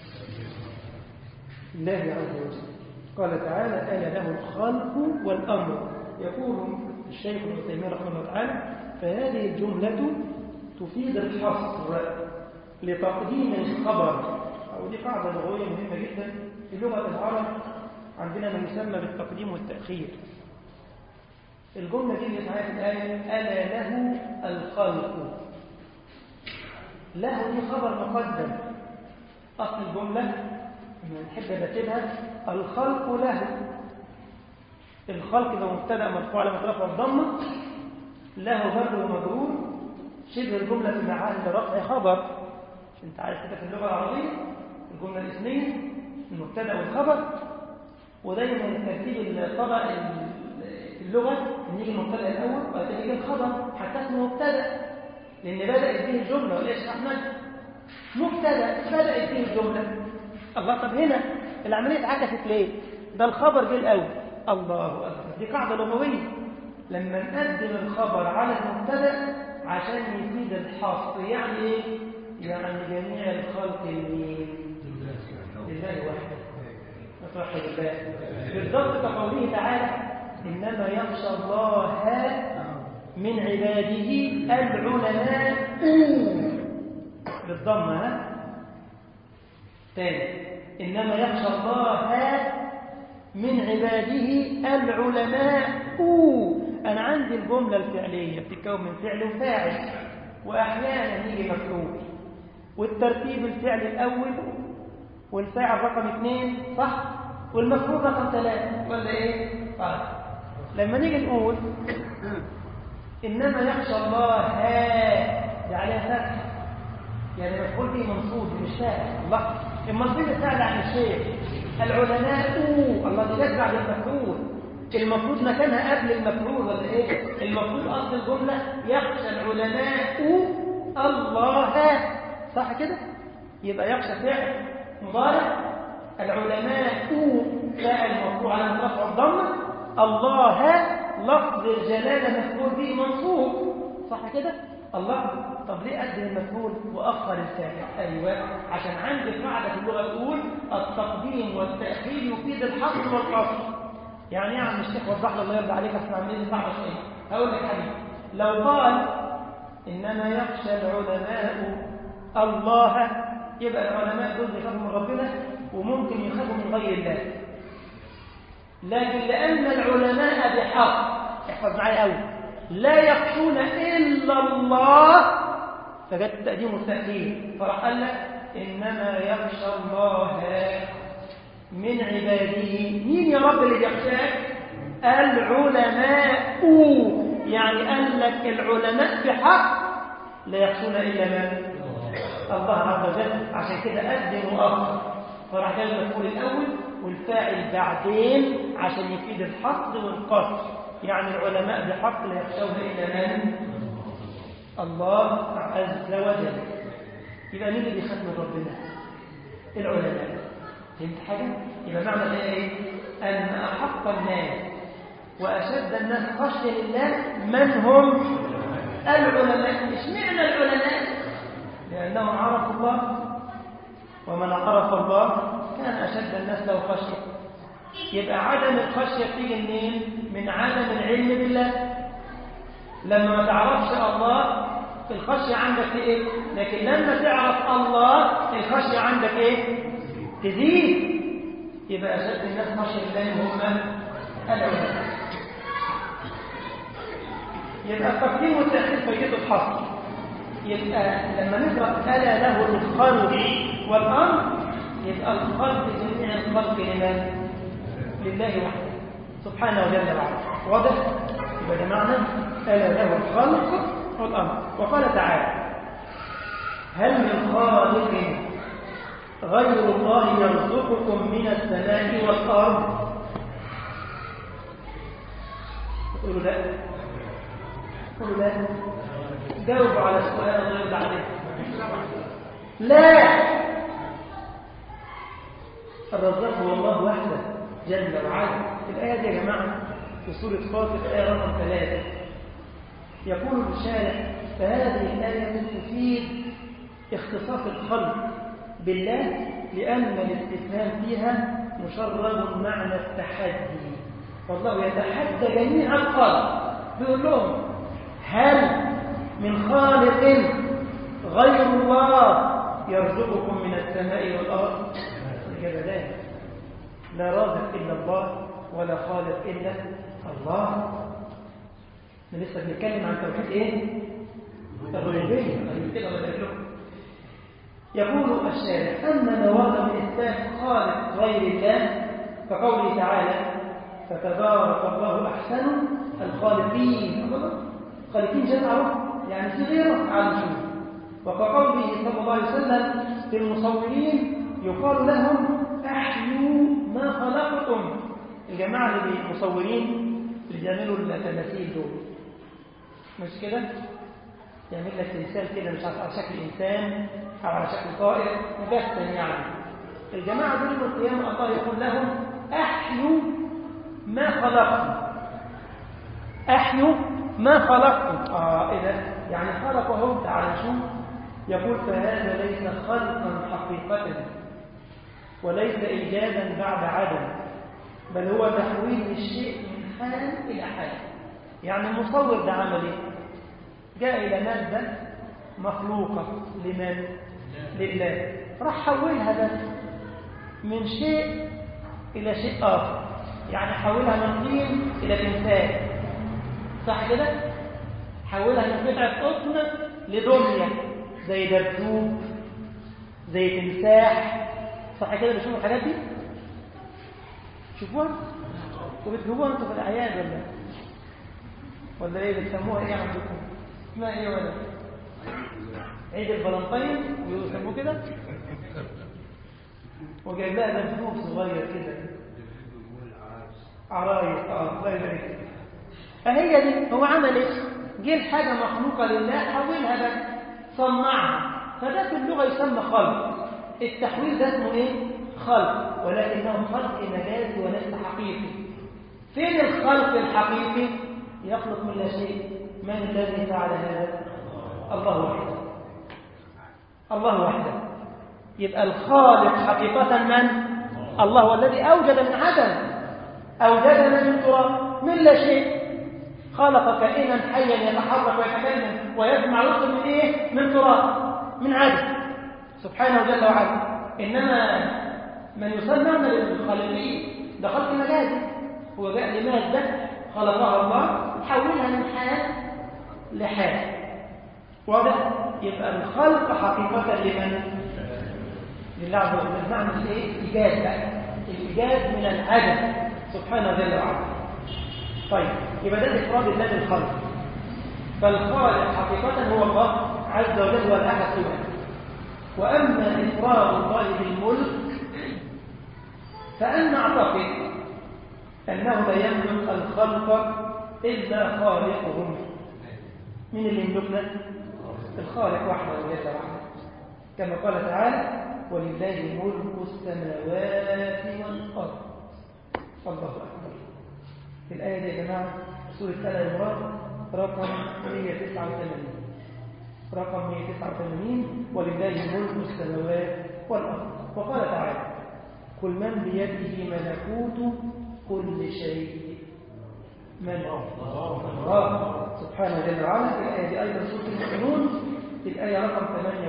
الله عز وجل قال تعالى ألا له الخلق والأمر يقول الشيخ ابن تيمية رحمه الله تعالى فهذه الجملة تفيد الحصر لتقديم الخبر أو دي قاعدة لغوية مهمة جدا في لغة العرب عندنا ما يسمى بالتقديم والتأخير الجملة دي في آية الآية ألا له الخلق له دي خبر مقدم أصل الجملة لما نحب نرتبها الخلق له الخلق ده مبتدا مرفوع على رفع الضمه له بر ومجرور شبه الجمله في محل رفع خبر انت عارف كده في اللغه العربيه الجمله الاسميه المبتدا والخبر ودايما الترتيب الطبع في اللغه ان يجي المبتدا الاول وبعد كده يجي الخبر حتى اسمه مبتدا لان بدات به الجمله وليش احمد مبتدا بدات به الجمله الله طب هنا العمليه اتعكست ليه ده الخبر جه الاول الله اكبر دي قاعده لغويه لما نقدم الخبر على المبتدا عشان يفيد الحصر يعني ايه يعني جميع الخلق لمين لله وحده فتوحد الله بالضبط كقوله تعالى انما يخشى الله من عباده العلماء بالضمه ها تاني إنما يخشى الله من عباده العلماء أنا عندي الجملة الفعلية بتتكون من فعل وفاعل وأحيانا يجي مفعول والترتيب الفعل الأول والفاعل رقم اثنين صح والمفعول رقم ثلاثة ولا إيه؟ طيب لما نيجي نقول إنما يخشى الله دي عليها فتح يعني مفعول به منصوب مش فاعل الله المنصوب سهل عن الشيء العلماء الله دي جت بعد المفعول المفروض مكانها قبل المفعول ولا ايه المفروض اصل الجمله يخشى العلماء الله صح كده يبقى يخشى فعل مضارع العلماء فاعل مرفوع على رفع الضمه الله لفظ الجلاله مفعول به منصوب صح كده الله طب ليه قدم المفعول واخر الفاعل ايوه عشان عندي قاعده في اللغه تقول التقديم والتاخير يفيد الحصر والقصر يعني ايه يا عم الشيخ وضح لي الله يرضى عليك اصل عاملين صعبه شويه هقول لك حبيبي لو قال انما يخشى العلماء الله يبقى العلماء دول بيخافوا من ربنا وممكن يخافوا من غير الله لكن لان العلماء بحق احفظ معايا قوي لا يخشون إلا الله فجت التقديم والتأخير فراح قال لك إنما يخشى الله من عباده مين يا رب اللي بيخشاك العلماء يعني قال لك العلماء بحق لا يخشون إلا من الله عز وجل عشان كده أذن وأخر فراح جاي المفعول الأول والفاعل بعدين عشان يفيد الحصر والقصر يعني العلماء بحق لا يخشون إلا من الله عز وجل يبقى مين اللي بيخاف من ربنا العلماء فهمت حاجة؟ يبقى معنى ده ايه؟ أن أحق الناس وأشد الناس خشية لله من هم العلماء اشمعنى العلماء؟ لأنهم عرفوا الله ومن عرف الله كان أشد الناس له خشية يبقى عدم الخشية تيجي منين؟ من عدم العلم بالله لما ما تعرفش الله الخشية عندك ايه لكن لما تعرف الله الخشية عندك ايه تزيد يبقى أشد الناس خشية الله هم العلماء يبقى التقديم والتأخير فايدته الحصر يبقى لما نقرأ ألا له الخلق والأمر يبقى الخلق جميع الخلق لمن؟ لله وحده سبحانه وجل وعلا واضح؟ يبقى ده معنى ألا له الخلق والأمر وقال تعالى هل من خالق غير الله يرزقكم من السماء والأرض قولوا لا قولوا لا جاوبوا على السؤال الله يرضى عليه لا الرزاق هو الله وحده جل وعلا الآية دي يا جماعة في سورة فاطر الآية رقم ثلاثة يقول الشارع فهذه الآية تفيد اختصاص الخلق بالله لأن الاستفهام فيها مشرب معنى التحدي والله يتحدى جميع الخلق بيقول لهم هل من خالق غير الله يرزقكم من السماء والأرض الإجابة لا لا رازق إلا الله ولا خالق إلا الله احنا لسه بنتكلم عن توحيد ايه الربوبيه كده الله يقول الشارع أما ما ورد من إثبات خالق غير الله كقوله تعالى فتبارك الله أحسن الخالقين خالقين جمعه يعني في غيره على شوف وكقوله صلى الله عليه وسلم في المصورين يقال لهم أحيوا ما خلقتم الجماعة اللي المصورين اللي بيعملوا التماثيل دول مش كده يعمل لك تمثال كده مش عارف على شكل انسان او على شكل طائر مجسم يعني الجماعه دول يوم القيامه الله يقول لهم احيوا ما خلقتم احيوا ما خلقتم اه اذا يعني خلقوا اهو تعالى شوف يقول فهذا ليس خلقا حقيقه وليس ايجادا بعد عدم بل هو تحويل الشيء من حال الى حال يعني المصور ده عمل ايه جاء الى ماده مخلوقه لمن لله راح حولها بس من شيء الى شيء اخر يعني حولها من طين الى تمثال صح كده حولها من قطعه قطن لدميه زي دبدوب زي تمساح صح كده بتشوفوا الحاجات دي شوفوها وبتجيبوها انتوا في الاعياد ولا ولا ايه بتسموها ايه عندكم اسمها ايه ولا عيد الفالنتين بيسموه كده وجايب لها دبدوب صغير كده عرايس اه الله يبارك فيك فهي دي هو عمل ايه جه الحاجه مخلوقه لله حولها بس صنعها فده في اللغه يسمى خلق التحويل ده اسمه ايه خلق ولكنه خلق مجازي وليس حقيقي فين الخلق الحقيقي يخلق من لا شيء من الذي فعل هذا الله وحده الله وحده يبقى الخالق حقيقة من الله هو الذي أوجد من عدم أوجدنا من تراب من لا شيء خلق كائنا حيا يتحرك ويتكلم ويسمع يصل من ايه من تراب من عدم سبحانه جل وعلا انما من يسمى من الخالقين ده خلق مجازي هو جاء لماده خلقها الله حولها من حال لحال واضح يبقى الخلق حقيقه لمن لله عز وجل معنى الايه ايجاد بقى الايجاد من العدم سبحانه جل وعلا طيب يبقى ده إفراد الله بالخلق فالخالق حقيقة هو الله عز وجل ولا أحد سواه وأما إفراد الله بالملك فأنا نعتقد أنه لا يملك الخلق إلا خالقهم من اللي يملكنا؟ الخالق وحده وليس وحده كما قال تعالى ولله ملك السماوات والأرض الله أكبر في الآية دي يا جماعة سورة آل عمران رقم 189 رقم 189 ولله ملك السماوات والأرض وقال تعالى قل من بيده ملكوت كل شيء من الله سبحانه جل وعلا في الآية دي أيضا سورة المؤمنون في الآية رقم 88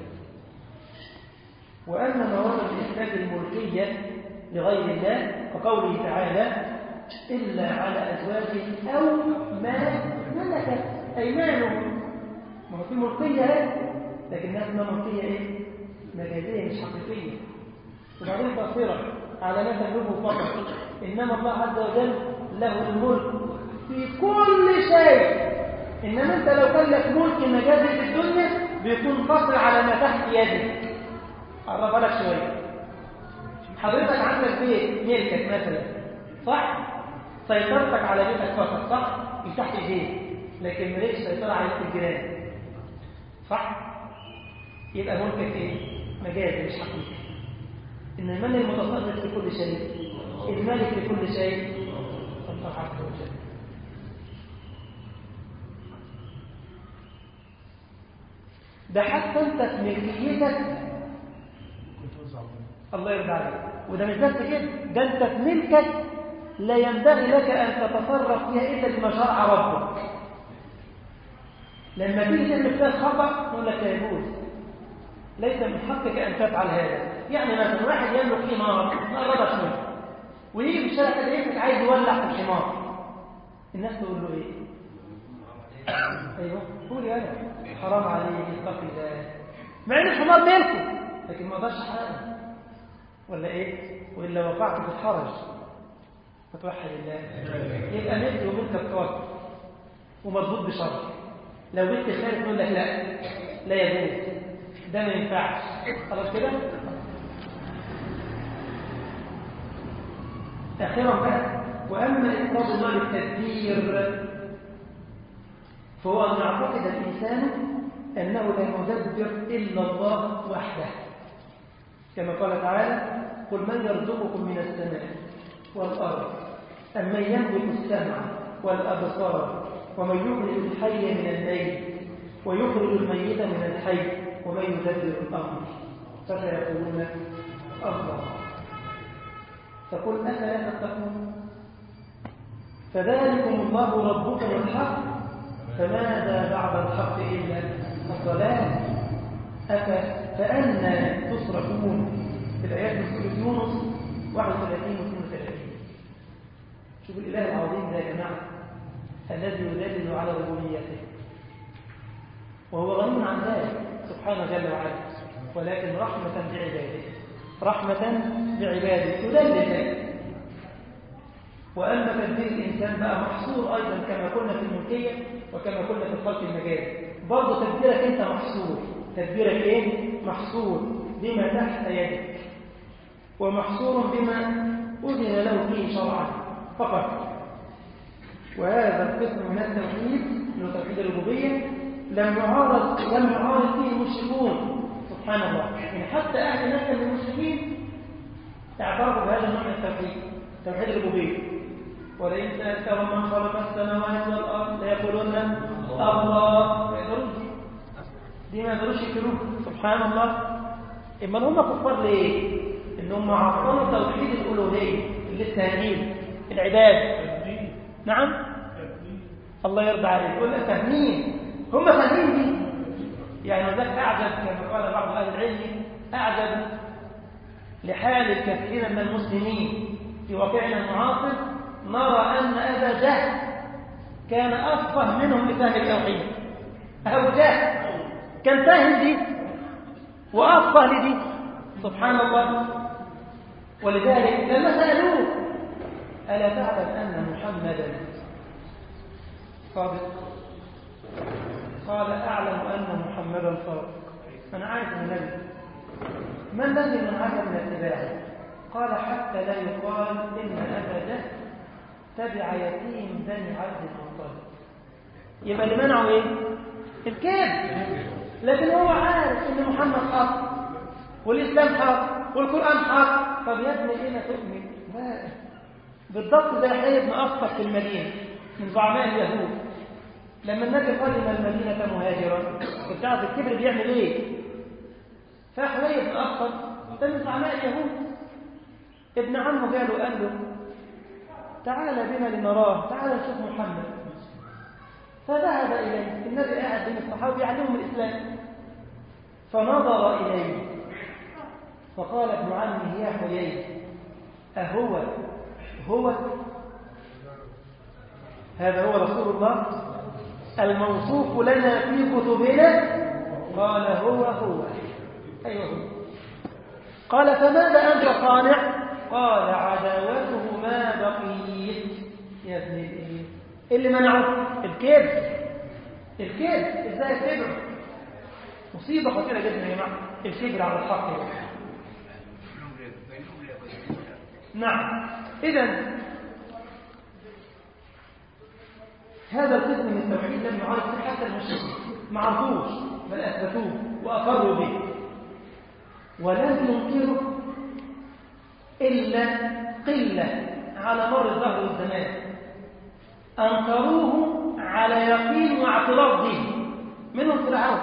وأن موارد الإسناد الملكية لغير الله كقوله تعالى إلا على أزواجه أو ما ملكت أيمانهم ما هو في ملكية اهي لكنها اسمها ملكية إيه؟ مجازية مش حقيقية وبعدين قصيرة على ما تملكه فقط إنما الله عز وجل له الملك في كل شيء إنما أنت لو كان لك ملك مجازي في الدنيا بيكون قصر على ما تحت يدك أعرفها لك شوية حضرتك عندك بيت ملكك مثلا صح؟ سيطرتك على بيتك فقط صح؟ من تحت ايديك لكن مالكش سيطرة على بيت الجيران صح؟ يبقى ملكك ايه؟ مجازي مش حقيقي إن من المتصرف في كل شيء الملك لكل شيء الله عز وجل ده حتى انت في ملكيتك الله يرضى عليك وده مش بس كده ده انت في ملكك لا ينبغي لك ان تتصرف فيها الا بما شرع ربك لما تيجي تعمل فيها الخطا يقول لك لا يجوز ليس من حقك ان تفعل هذا يعني مثلا واحد يملك حمار نقربها شويه ويجي في الشارع كده يمسك عايز يولع في الحمار الناس تقول له ايه ايوه قول يا انا حرام عليك اتق الله مع ان الحمار ملكه لكن ما اقدرش حرام ولا ايه والا وقعت في الحرج فتوحد الله يبقى ملك وملكك قاتل ومضبوط بشرط لو بنت خالد تقول لك لا لا يجوز ده ما ينفعش خلاص كده اخيرا بقى واما افراد الله بالتدبير فهو ان يعتقد الانسان انه لا يدبر الا الله وحده كما قال تعالى قل من يرزقكم من السماء والارض ام من يملك السمع والابصار ومن يخرج الحي من الميت ويخرج الميت من الحي ومن يدبر الامر فسيقولون الله فقل افلا تتقون فذلكم الله ربكم الحق فماذا بعد الحق الا الضلال أفا فأنا تصرفون في الآيات من سورة يونس 31 و 32 شوفوا الإله العظيم ده يا جماعة الذي يدلل على ربوبيته وهو غني عن ذلك سبحانه جل وعلا ولكن رحمة بعباده رحمة بعباده تدلل ذلك وأما تدبير الإنسان بقى محصور أيضا كما قلنا في الملكية وكما قلنا في الخلق المجازي برضه تدبيرك أنت محصور تدبيرك إيه؟ محصور بما تحت يدك ومحصور بما أذن له فيه شرعا فقط وهذا القسم من التوحيد من توحيد الربوبية لم يعارض لم يعارض فيه المشركون سبحان الله يعني حتى أهل مكة من المشركين اعترفوا بهذا النوع من التوحيد توحيد الربوبية ولئن سألتهم من خلق السماوات والأرض ليقولون الله ما يقدروش دي ما يقدروش يكلوه سبحان الله اما هم كفار ليه ان هم عطلوا توحيد الالوهيه للتهميل العباد نعم الله يرضى عليك يقول لك فاهمين هم فاهمين دي يعني ذاك اعجب كما قال بعض اهل العلم اعجب لحال الكثير من المسلمين في واقعنا المعاصر نرى ان ابا جهل كان افقه منهم لفهم التوحيد ابو جهل كان فاهم دي وأفقه لدي سبحان الله ولذلك لما سألوه ألا تعلم أن محمدا صادق قال أعلم أن محمدا صادق أنا عارف أن النبي ما الذي منعك من اتباعه قال حتى لا يقال إن أبا جهل تبع يتيم بني عبد المطلب يبقى اللي منعه ايه الكذب لكن هو عارف ان محمد حق والاسلام حق والقران حق طب يا ابني ايه ما تؤمن لا بالضبط زي حي بن اخطب في المدينه من زعماء اليهود لما النبي قدم المدينه مهاجرا كنت عارف الكبر بيعمل ايه فحي بن اخطب ده من زعماء اليهود ابن عمه قال له قال له تعال بنا لنراه تعال نشوف محمد فذهب إليه النبي قاعد بين الصحابة يعلمهم الإسلام فنظر إليه فقال ابن عمه يا حيي أهو هو هذا هو رسول الله الموصوف لنا في كتبنا قال هو هو أيوه هو قال فماذا أنت صانع قال عداوته ما بقيت يا ابن الايه اللي منعه الكذب الكذب ازاي الكذب مصيبه خطيره جدا يا جماعه الكبر على الحق نعم اذا هذا القسم من التوحيد لم يعرف حتى المشركين ما عرفوش بل اثبتوه واقروا به ولم ينكروا إلا قلة على مر الظهر والزمان أنكروه على يقين واعتراف به منهم فرعون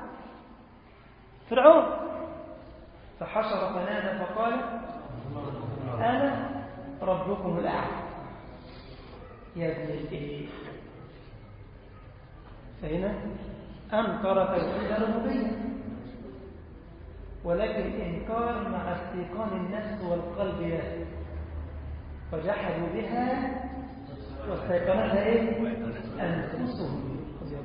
فرعون فحشر فنادى فقال أنا ربكم الأعلى يا ابن الإيه فهنا أنكر توحيد الربوبية ولكن إنكار مع استيقان النفس والقلب له وجحدوا بها واستيقنتها إيه؟ أنفسهم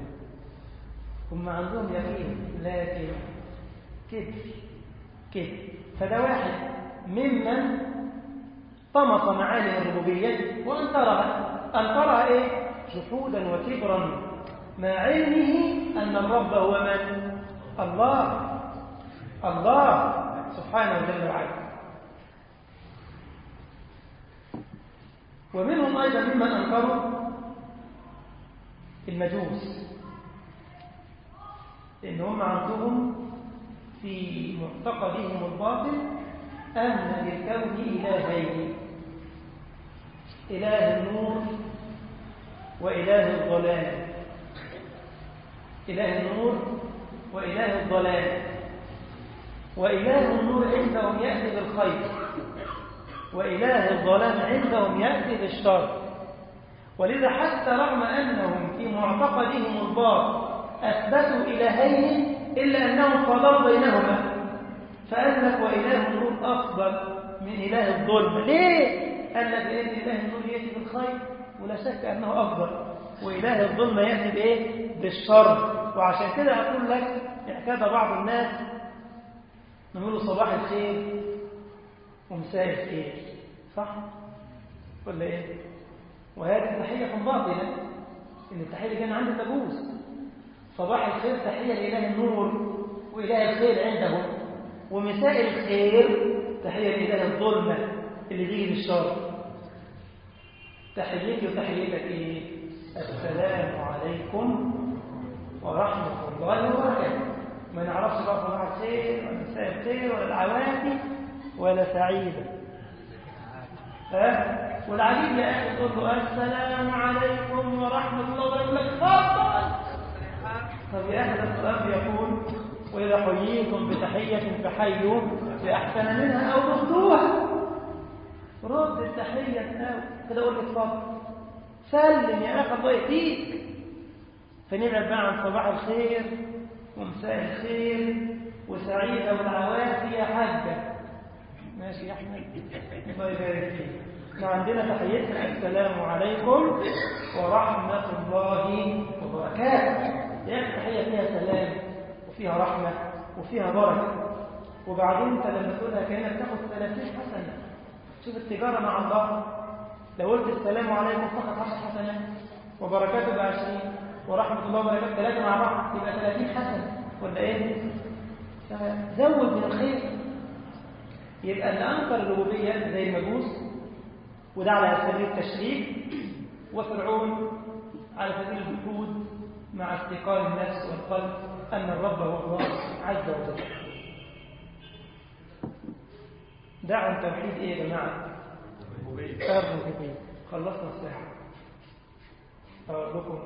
هم عندهم يقين لكن كذب كذب فده واحد ممن طمس معاني الربوبية وأنكرها أنكرها إيه؟ جحودا وكبرا مع علمه أن الرب هو من؟ الله الله سبحانه جل وعلا ومنهم أيضا ممن أنكروا المجوس إن هم عندهم في معتقدهم الباطل أن للكون إلهين إله النور وإله الظلام إله النور وإله الظلام وإله النور عندهم يأتي بالخير وإله الظلام عندهم يأتي بالشر ولذا حتى رغم أنهم في معتقدهم الباطل أثبتوا إلهين إلا أنهم فضلوا بينهما فقال لك وإله النور أفضل من إله الظلم ليه؟ قال لك لأن إله النور يأتي بالخير ولا شك أنه أفضل وإله الظلم يأتي بإيه؟ بالشر وعشان كده أقول لك اعتاد بعض الناس نقول صباح الخير ومساء الخير صح؟ ولا إيه؟ وهذه تحية باطلة إن التحية اللي كان عند تجوز صباح الخير تحية لإله النور وإله الخير عندهم ومساء الخير تحية لإله الظلمة اللي بيجي بالشر تحيتي وتحيتك إيه؟ السلام عليكم ورحمة الله وبركاته ما نعرفش بقى صباح الخير ولا مساء الخير ولا العوافي ولا سعيدة ها والعجيب يا أخي تقول له السلام عليكم ورحمة الله وبركاته تفضل طب يا أخي القرآن يقول وإذا حييتم بتحية فحيوا بأحسن منها أو ردوها رد التحية أو كده أقول لك اتفضل سلم يا أخي الله يهديك فنبعد بقى عن صباح الخير ومساء الخير وسعيدة والعوافي يا حاجة ماشي يا أحمد الله يبارك فيك احنا عندنا تحيتنا السلام عليكم ورحمة الله وبركاته يا أخي تحية فيها سلام وفيها رحمة وفيها بركة وبعدين انت لما تقولها كأنك تاخد 30 حسنة شوف التجارة مع الله لو قلت السلام عليكم فقط 10 حسنات وبركاته ب 20 ورحمة الله وبركاته ثلاثة مع بعض يبقى 30 حسنة ولا إيه؟ فزود من الخير يبقى اللي أنكر الربوبية زي المجوس وده على سبيل التشريك وفرعون على سبيل الجحود مع استيقان النفس والقلب أن الرب هو الله عز وجل ده عن توحيد إيه يا جماعة؟ الربوبية خلصنا الساحة أقول لكم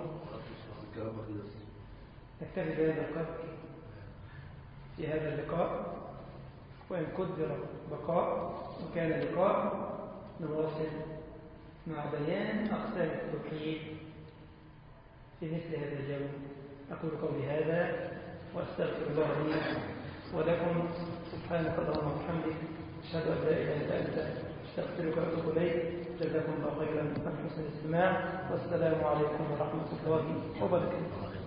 نكتفي بهذا القدر في هذا اللقاء وإن قدر بقاء وكان لقاء نواصل مع بيان أقسام التوحيد في مثل هذا الجو أقول قولي هذا وأستغفر الله لي ولكم سبحانك اللهم وبحمدك أشهد أن لا إله إلا أنت أستغفرك وأتوب إليك جزاكم الله خيرا عن حسن الاستماع والسلام عليكم ورحمة الله وبركاته